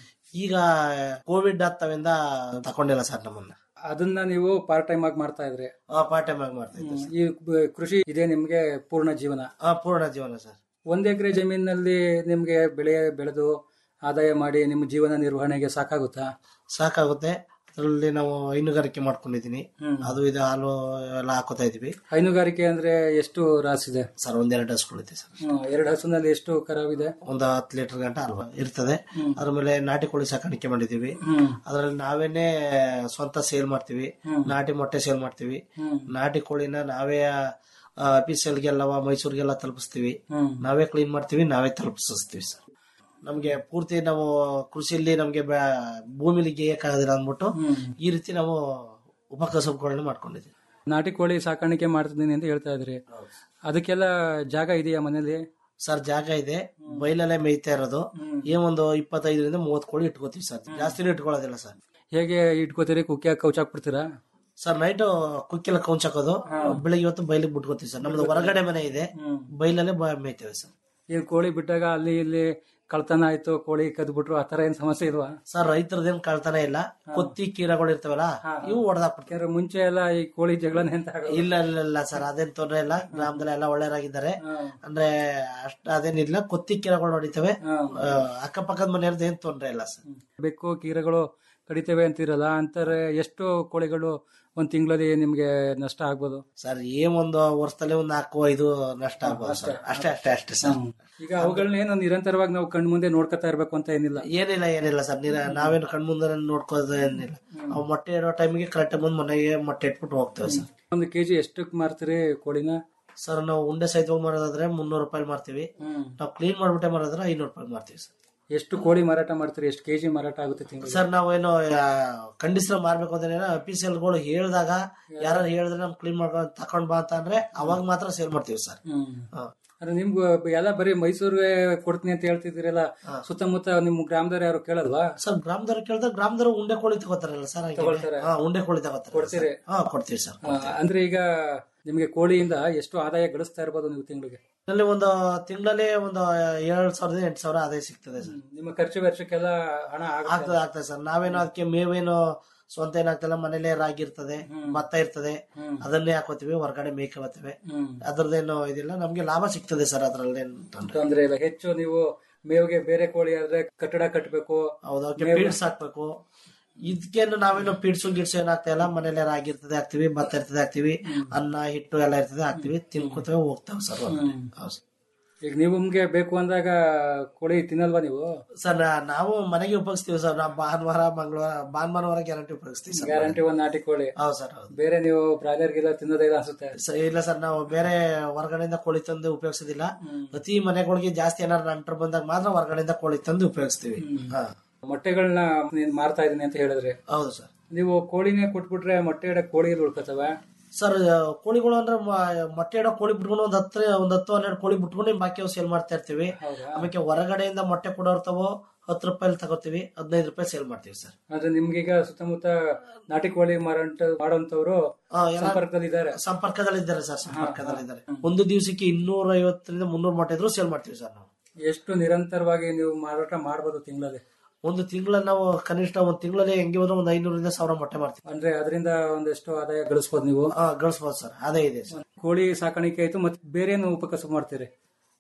ಈಗ ಕೋವಿಡ್ ಹತ್ತವಿಂದ ತಕೊಂಡಿಲ್ಲ ಸರ್ ನಮ್ಮನ್ನ ಅದನ್ನ ನೀವು ಪಾರ್ಟ್ ಟೈಮ್ ಆಗಿ ಮಾಡ್ತಾ ಇದ್ರಿ ಪಾರ್ಟ್ ಟೈಮ್ ಆಗಿ ಮಾಡ್ತಾ ಇದ್ದೆ ಈ ಬ- ಕೃಷಿ ಇದೆ ನಿಮ್ಗೆ ಪೂರ್ಣ ಜೀವನ ಆ, ಪೂರ್ಣ ಜೀವನ ಸರ್ ಒಂದ್ ಎಕರೆ ಜಮೀನಲ್ಲಿ ನಿಮ್ಗೆ ಬೆಳೆ ಬೆಳೆದು ಆದಾಯ ಮಾಡಿ ನಿಮ್ಮ ಜೀವನ ನಿರ್ವಹಣೆಗೆ ಸಾಕಾಗುತ್ತಾ ಸಾಕಾಗುತ್ತೆ ಅದರಲ್ಲಿ ನಾವು ಹೈನುಗಾರಿಕೆ ಮಾಡ್ಕೊಂಡಿದೀನಿ ಅದು ಇದು ಹಾಲು ಎಲ್ಲ ಹಾಕೋತಾ ಇದೀವಿ ಹೈನುಗಾರಿಕೆ ಅಂದ್ರೆ ಎಷ್ಟು ರಾಸಿದೆ ಸರ್ ಒಂದೆರಡು ಹಸುಗಳಿದೆ ಸರ್ ಹ್ಮ್, ಎರಡು ಹಸುನಲ್ಲಿ ಎಷ್ಟು ಕರಾವಿದೆ ಒಂದು ಹತ್ತು ಲೀಟರ್ ಗಂಟ ಅಲ್ವಾ ಇರ್ತದೆ ಅದ್ರ ಮೇಲೆ ನಾಟಿ ಕೋಳಿ ಸಾಕಾಣಿಕೆ ಮಾಡಿದೀವಿ ಹ್ಮ್. ಅದ್ರಲ್ಲಿ ನಾವೇನೆ ಸ್ವಂತ ಸೇಲ್ ಮಾಡ್ತೀವಿ ನಾಟಿ ಮೊಟ್ಟೆ ಸೇಲ್ ಮಾಡ್ತೀವಿ ನಾಟಿ ಕೋಳಿನ ನಾವೇ ಅಫೀಸಿಯಲ್ಗೆಲ್ಲವ ಮೈಸೂರಿಗೆಲ್ಲ ತಲುಪಿಸ್ತೀವಿ ನಾವೇ ಕ್ಲೀನ್ ಮಾಡ್ತೀವಿ ನಾವೇ ತಲುಪಿಸ್ತೀವಿ ಸರ್ ನಮ್ಗೆ ಪೂರ್ತಿ ನಾವು ಕೃಷಿಯಲ್ಲಿ ನಮ್ಗೆ ಬ- ಭೂಮಿಲಿ ಗೇಯಕ್ಕಾಗೋದಿಲ್ಲ ಅಂದ್ಬಿಟ್ಟು ಈ ರೀತಿ ನಾವು ಉಪಕಸಬುಗಳನ್ನ ಮಾಡ್ಕೊಂಡಿದ್ದೀವಿ ನಾಟಿ ಕೋಳಿ ಸಾಕಾಣಿಕೆ ಮಾಡ್ತಿದ್ದೀನಿ ಅಂತ ಹೇಳ್ತಾ ಇದ್ರಿ ಅದಕ್ಕೆಲ್ಲ ಜಾಗ ಇದೆಯಾ ಮನೇಲಿ ಸರ್ ಜಾಗ ಇದೆ ಬೈಲಲ್ಲೇ ಮೇಯ್ತಾ ಇರೋದು ಏನ್ ಒಂದು ಇಪ್ಪತ್ತೈದರಿಂದ ಮೂವತ್ತು ಕೋಳಿ ಇಟ್ಕೋತೀವಿ ಸರ್ ಜಾಸ್ತಿನೂ ಇಟ್ಕೊಳ್ಳೋದಿಲ್ಲ ಸರ್ ಹೇಗೆ ಇಟ್ಕೋತೀರಿ ಕುಕ್ಕಿಯಾಗಿ ಕೌಚಾಕ್ಬಿಡ್ತೀರಾ ಸರ್ ನೈಟ್ ಕುಕ್ಕೆಲ್ಲ ಕೌಂಚ್ ಹಾಕೋದು ಬೆಳಿಗ್ಗೆ ಹೊತ್ತು ಬೈಲಿಗೆ ಬಿಟ್ಕೋತೀವಿ ಸರ್ ನಮ್ದು ಹೊರಗಡೆ ಮನೆ ಇದೆ ಬೈಲಲ್ಲೇ ಬ- ಮೇಯ್ತೇವೆ ಸರ್ ಈ ಕೋಳಿ ಬಿಟ್ಟಾಗ ಅಲ್ಲಿ ಇಲ್ಲಿ ಕಳ್ತನ ಆಯ್ತು ಕೋಳಿ ಕದ್ಬಿಟ್ರು ಆತರ ಏನ್ ಸಮಸ್ಯೆ ಇಲ್ವಾ ಸರ್ ರೈತರದೇನ್ ಕಳ್ತಾನೆ ಇಲ್ಲ ಕೊತ್ತಿ ಕೀರಗಳು ಇರ್ತಾವಲ್ಲ ಇವು ಹೊಡೆದಾಕ್ಬಿಡ್ತಾರೆ ಯಾಕಂದ್ರೆ ಮುಂಚೆ ಎಲ್ಲ ಈ ಕೋಳಿ ಜಗಳನೆ ಅಂತ ಆಗೋದು. ಇಲ್ಲ ಇಲ್ಲ ಇಲ್ಲ ಸರ್ ಅದೇನ್ ತೊಂದ್ರೆ ಇಲ್ಲ ಗ್ರಾಮದಲ್ಲಿ ಎಲ್ಲ ಒಳ್ಳೆಯರಾಗಿದ್ದಾರೆ ಅಂದ್ರೆ ಅಷ್ಟ ಅದೇನಿಲ್ಲ ಕೊತ್ತಿ ಕೀರಗಳು ಹೊಡಿತವೆ ಆ, ಅಕ್ಕಪಕ್ಕದ ಮನೆಯವ್ರದ್ದು ಏನ್ ತೊಂದ್ರೆ ಇಲ್ಲ ಸರ್ ಬೆಕ್ಕು ಕೀರಗಳು ಕಡಿತೇವೆ ಅಂತಿರಲ್ಲ ಅಂತಾರೆ ಎಷ್ಟು ಕೋಳಿಗಳು ಒಂದ್ ತಿಂಗಳಲ್ಲಿ ನಿಮ್ಗೆ ನಷ್ಟ ಆಗ್ಬೋದು ಸರ್ ಏನ್ ಒಂದು ವರ್ಷದಲ್ಲಿ ಒಂದ್ ನಾಲ್ಕು ಐದು ನಷ್ಟ ಆಗ್ಬೋದು ಸರ್ ಅಷ್ಟೇ ಅಷ್ಟೇ ಅಷ್ಟೇ ಸರ್ ಈಗ ಅವುಗಳನ್ನ ಏನು ನಿರಂತರವಾಗಿ ನಾವು ಕಣ್ ಮುಂದೆ ನೋಡ್ಕೊತಾ ಇರ್ಬೇಕು ಅಂತ ಏನಿಲ್ಲ ಏನಿಲ್ಲ ಏನಿಲ್ಲ ಸರ್ ನೀರ ನಾವೇನು ಕಣ್ಮುಂದೆ ನೋಡ್ಕೋದು ಏನಿಲ್ಲ ಅವು ಮೊಟ್ಟೆ ಇಡೋ ಟೈಮಿಗೆ ಕರೆಕ್ಟ್ ಬಂದು ಮನೆಗೆ ಮೊಟ್ಟೆ ಇಟ್ಬಿಟ್ಟು ಹೋಗ್ತೇವೆ ಸರ್ ಒಂದು ಕೆಜಿ ಎಷ್ಟಕ್ಕೆ ಮಾರ್ತೀರಿ ಕೋಳಿನ ಸರ್ ನಾವು ಉಂಡೆ ಸಹಿತವಾಗಿ ಮಾರೋದಾದ್ರೆ ಮುನ್ನೂರು ರೂಪಾಯಿ ಮಾರ್ತೀವಿ ನಾವು ಕ್ಲೀನ್ ಮಾಡ್ಬಿಟ್ಟೆ ಮಾರೋದ್ರೆ ಐನೂರು ರೂಪಾಯಿ ಮಾರ್ತೀವಿ ಸರ್ ಎಷ್ಟು ಕೋಳಿ ಮಾರಾಟ ಮಾಡ್ತೀರಿ ಎಷ್ಟು ಕೆಜಿ ಮಾರಾಟ ಆಗುತ್ತೆ ತಿಂಗಳಿಗೆ ಸರ್ ನಾವೇನು ಖಂಡಿಸ್ರ ಮಾರ್ಬೇಕು ಅಂದ್ರೆ ಅಫೀಸಿಯಲ್ಗಳು ಹೇಳಿದಾಗ ಯಾರು ಹೇಳಿದ್ರೆ ನಮ್ ಕ್ಲೀನ್ ಮಾಡ್ಕೊಂಡು ತಕೊಂಡ್ ಬಾ ಅಂತ ಅಂದ್ರೆ ಅವಾಗ ಮಾತ್ರ ಸೇಲ್ ಮಾಡ್ತೀವಿ ಸರ್ ಹ್ಮ್ ಹಾ. ಅಂದ್ರೆ ನಿಮ್ಗೂ ಎಲ್ಲ ಬರೀ ಮೈಸೂರಿಗೆ ಕೊಡ್ತೀನಿ ಅಂತ ಹೇಳ್ತಿದ್ದೀರಲ್ಲ ಸುತ್ತಮುತ್ತ ನಿಮ್ ಗ್ರಾಮದವ್ರು ಯಾರು ಕೇಳಲ್ವಾ ಸರ್ ಗ್ರಾಮದವ್ರು ಕೇಳಿದ್ರೆ ಗ್ರಾಮದವ್ರು ಉಂಡೆ ಕೋಳಿ ತಗೋತಾರಲ್ಲ ಸರ್ ಹಂಗೆ. ತಗೊಳ್ತಾರೆ. ಹಾ ಉಂಡೆ ಕೋಳಿ ತಗೋತಾರೆ ಕೊಡ್ತೀರಿ? ಹಾ ಕೊಡ್ತೀವಿ ಸರ್ ಆ, ಅಂದ್ರೆ ಈಗ ನಿಮ್ಗೆ ಕೋಳಿಯಿಂದ ಎಷ್ಟು ಆದಾಯ ಗಳಿಸ್ತಾ ಇರ್ಬೋದು ನೀವು ತಿಂಗಳಿಗೆ ಇದರಲ್ಲಿ ಒಂದು ತಿಂಗಳಲ್ಲಿ ಒಂದು ಏಳು ಸಾವಿರದ ಎಂಟು ಸಾವಿರ ಆದಾಯ ಸಿಗ್ತದೆ ಸರ್ ನಿಮ್ಮ ಖರ್ಚು ವೆಚ್ಚಕ್ಕೆಲ್ಲ ಹಣ ಆಗುತ್ತೆ ಆಗ್ತದೆ ಆಗ್ತದೆ ಸರ್ ನಾವೇನು ಅದಕ್ಕೆ ಮೇವೇನು ಸ್ವಂತ ಏನಾಗ್ತಲ್ಲ ಮನೇಲೆ ರಾಗಿ ಇರ್ತದೆ ಭತ್ತ ಇರ್ತದೆ ಅದನ್ನೇ ಹಾಕೋತೀವಿ ಹೊರಗಡೆ ಮೇಯ್ಕೋತೀವಿ ಹ್ಮ್. ಅದ್ರದ್ದೇನು ಇದಿಲ್ಲ ನಮ್ಗೆ ಲಾಭ ಸಿಗ್ತದೆ ಸರ್ ಅದ್ರಲ್ಲಿ ತೊಂದ್ರೆ ತೊಂದ್ರೆ ಇಲ್ಲ ಹೆಚ್ಚು ನೀವು ಮೇವಿಗೆ ಬೇರೆ ಕೋಳಿ ಆದ್ರೆ ಕಟ್ಟಡ ಕಟ್ಟಬೇಕು ಹೌದು ಅವಕ್ಕೆ ಪೀಡ್ಸ್ ಹಾಕ್ಬೇಕು ಇದಕ್ಕೇನು ನಾವೇನು ಪೀಡ್ಸು ಗಿಡ್ಸು ಏನಾಗ್ತಾ ಇಲ್ಲ ಮನೇಲೆ ರಾಗಿ ಇರ್ತದೆ ಹಾಕ್ತಿವಿ ಭತ್ತ ಇರ್ತದೆ ಹಾಕ್ತಿವಿ ಅನ್ನ ಹಿಟ್ಟು ಎಲ್ಲ ಇರ್ತದೆ ಹಾಕ್ತಿವಿ ತಿನ್ಕೋತೇವೆ ಹೋಗ್ತೇವೆ ಸರ್ ಹೊರಗಡೆ. ಹೌದು ಸರ್. ಈಗ ನೀವು ನಿಮ್ಗೆ ಬೇಕು ಅಂದಾಗ ಕೋಳಿ ತಿನ್ನಲ್ವಾ ನೀವು ಸರ್ ನಾ- ನಾವು ಮನೆಗೆ ಉಪಯೋಗಿಸ್ತೀವಿ ಸರ್ ನಾವು ಭಾನುವಾರ ಮಂಗಳವಾರ ಭಾನುವಾರ ಗ್ಯಾರಂಟಿ ಉಪಯೋಗಿಸ್ತೀವಿ ಸರ್ ಗ್ಯಾರಂಟಿ ಒಂದ್ ನಾಟಿ ಕೋಳಿ ಹೌದು ಸರ್ ಹೌದು ಬೇರೆ ನೀವು ಬ್ರಾಯ್ಲರ್ ಗಿಲ್ಲ ತಿನ್ನೋದೇ ಇಲ್ಲ ಅನ್ಸುತ್ತೆ ಸ- ಇಲ್ಲ ಸರ್ ನಾವು ಬೇರೆ ಹೊರಗಡೆಯಿಂದ ಕೋಳಿ ತಂದು ಉಪಯೋಗಿಸೋದಿಲ್ಲ ಪ್ರತಿ ಮನೆಗಳಿಗೆ ಜಾಸ್ತಿ ಏನಾದ್ರು ನಂಟರು ಬಂದಾಗ ಮಾತ್ರ ಹೊರಗಡೆಯಿಂದ ಕೋಳಿ ತಂದು ಉಪಯೋಗಿಸ್ತೀವಿ ಹಾ ಮೊಟ್ಟೆಗಳನ್ನ ನೀನ್ ಮಾರ್ತಾ ಇದೀನಿ ಅಂತ ಹೇಳಿದ್ರಿ ಹೌದು ಸರ್ ನೀವು ಕೋಳಿನೇ ಕೊಟ್ಬಿಟ್ರೆ ಮೊಟ್ಟೆ ಇಡಕ್ ಕೋಳಿ ಉಳ್ಕೊತವ ಸರ್ ಕೋಳಿಗಳು ಅಂದ್ರೆ ಮ- ಮೊಟ್ಟೆ ಇಡೋ ಕೋಳಿ ಬಿಟ್ಕೊಂಡು ಒಂದ್ ಹತ್ರ ಒಂದ್ ಹತ್ತು ಹನ್ನೆರಡು ಕೋಳಿ ಬಿಟ್ಕೊಂಡು ಬಾಕಿ ಸೇಲ್ ಮಾಡ್ತಾ ಇರ್ತೀವಿ ಆಮೇಲೆ ಹೊರಗಡೆಯಿಂದ ಮೊಟ್ಟೆ ಕೊಡೋರ್ತಾವೋ ಹತ್ತು ರೂಪಾಯಿ ತಗೋತೀವಿ ಹದಿನೈದು ರೂಪಾಯಿ ಸೇಲ್ ಮಾಡ್ತೀವಿ ಸರ್ ಆದ್ರೆ ನಿಮ್ಗೀಗ ಸುತ್ತಮುತ್ತ ನಾಟಿ ಕೋಳಿ ಮಾರಾಟ ಮಾಡೋಂತವ್ರು ಆ, ಎಲ್ಲ- ಸಂಪರ್ಕದಲ್ಲಿ ಇದ್ದಾರೆ ಸಂಪರ್ಕದಲ್ಲಿದ್ದಾರೆ ಸರ್ ಸಂಪರ್ಕದಲ್ಲಿದ್ದಾರೆ ಒಂದು ದಿವಸಕ್ಕೆ ಇನ್ನೂರ ಐವತ್ತರಿಂದ ಮುನ್ನೂರು ಮೊಟ್ಟೆ ಇದ್ರು ಸೇಲ್ ಮಾಡ್ತೀವಿ ಸರ್ ನಾವು ಎಷ್ಟು ನಿರಂತರವಾಗಿ ನೀವು ಮಾರಾಟ ಮಾಡ್ಬೋದು ತಿಂಗಳಲ್ಲಿ ಒಂದು ತಿಂಗಳ ನಾವು ಕನಿಷ್ಠ ಒಂದು ತಿಂಗಳಲ್ಲಿ ಹೆಂಗೆ ಹೋದ್ರೆ ಒಂದು ಐನೂರಿಂದ ಸಾವಿರ ಮೊಟ್ಟೆ ಮಾಡ್ತೀವಿ ಅಂದ್ರೆ ಅದರಿಂದ ಒಂದೆಷ್ಟು ಆದಾಯ ಗಳಿಸ್ಬೋದು ನೀವು ಹಾ ಗಳಿಸ್ಬೋದು ಸರ್ ಅದೇ ಇದೆ ಸರ್ ಕೋಳಿ ಸಾಕಾಣಿಕೆ ಆಯ್ತು ಮತ್ತೆ ಬೇರೆ ಏನು ಉಪಕಸಬು ಮಾಡ್ತೀರಿ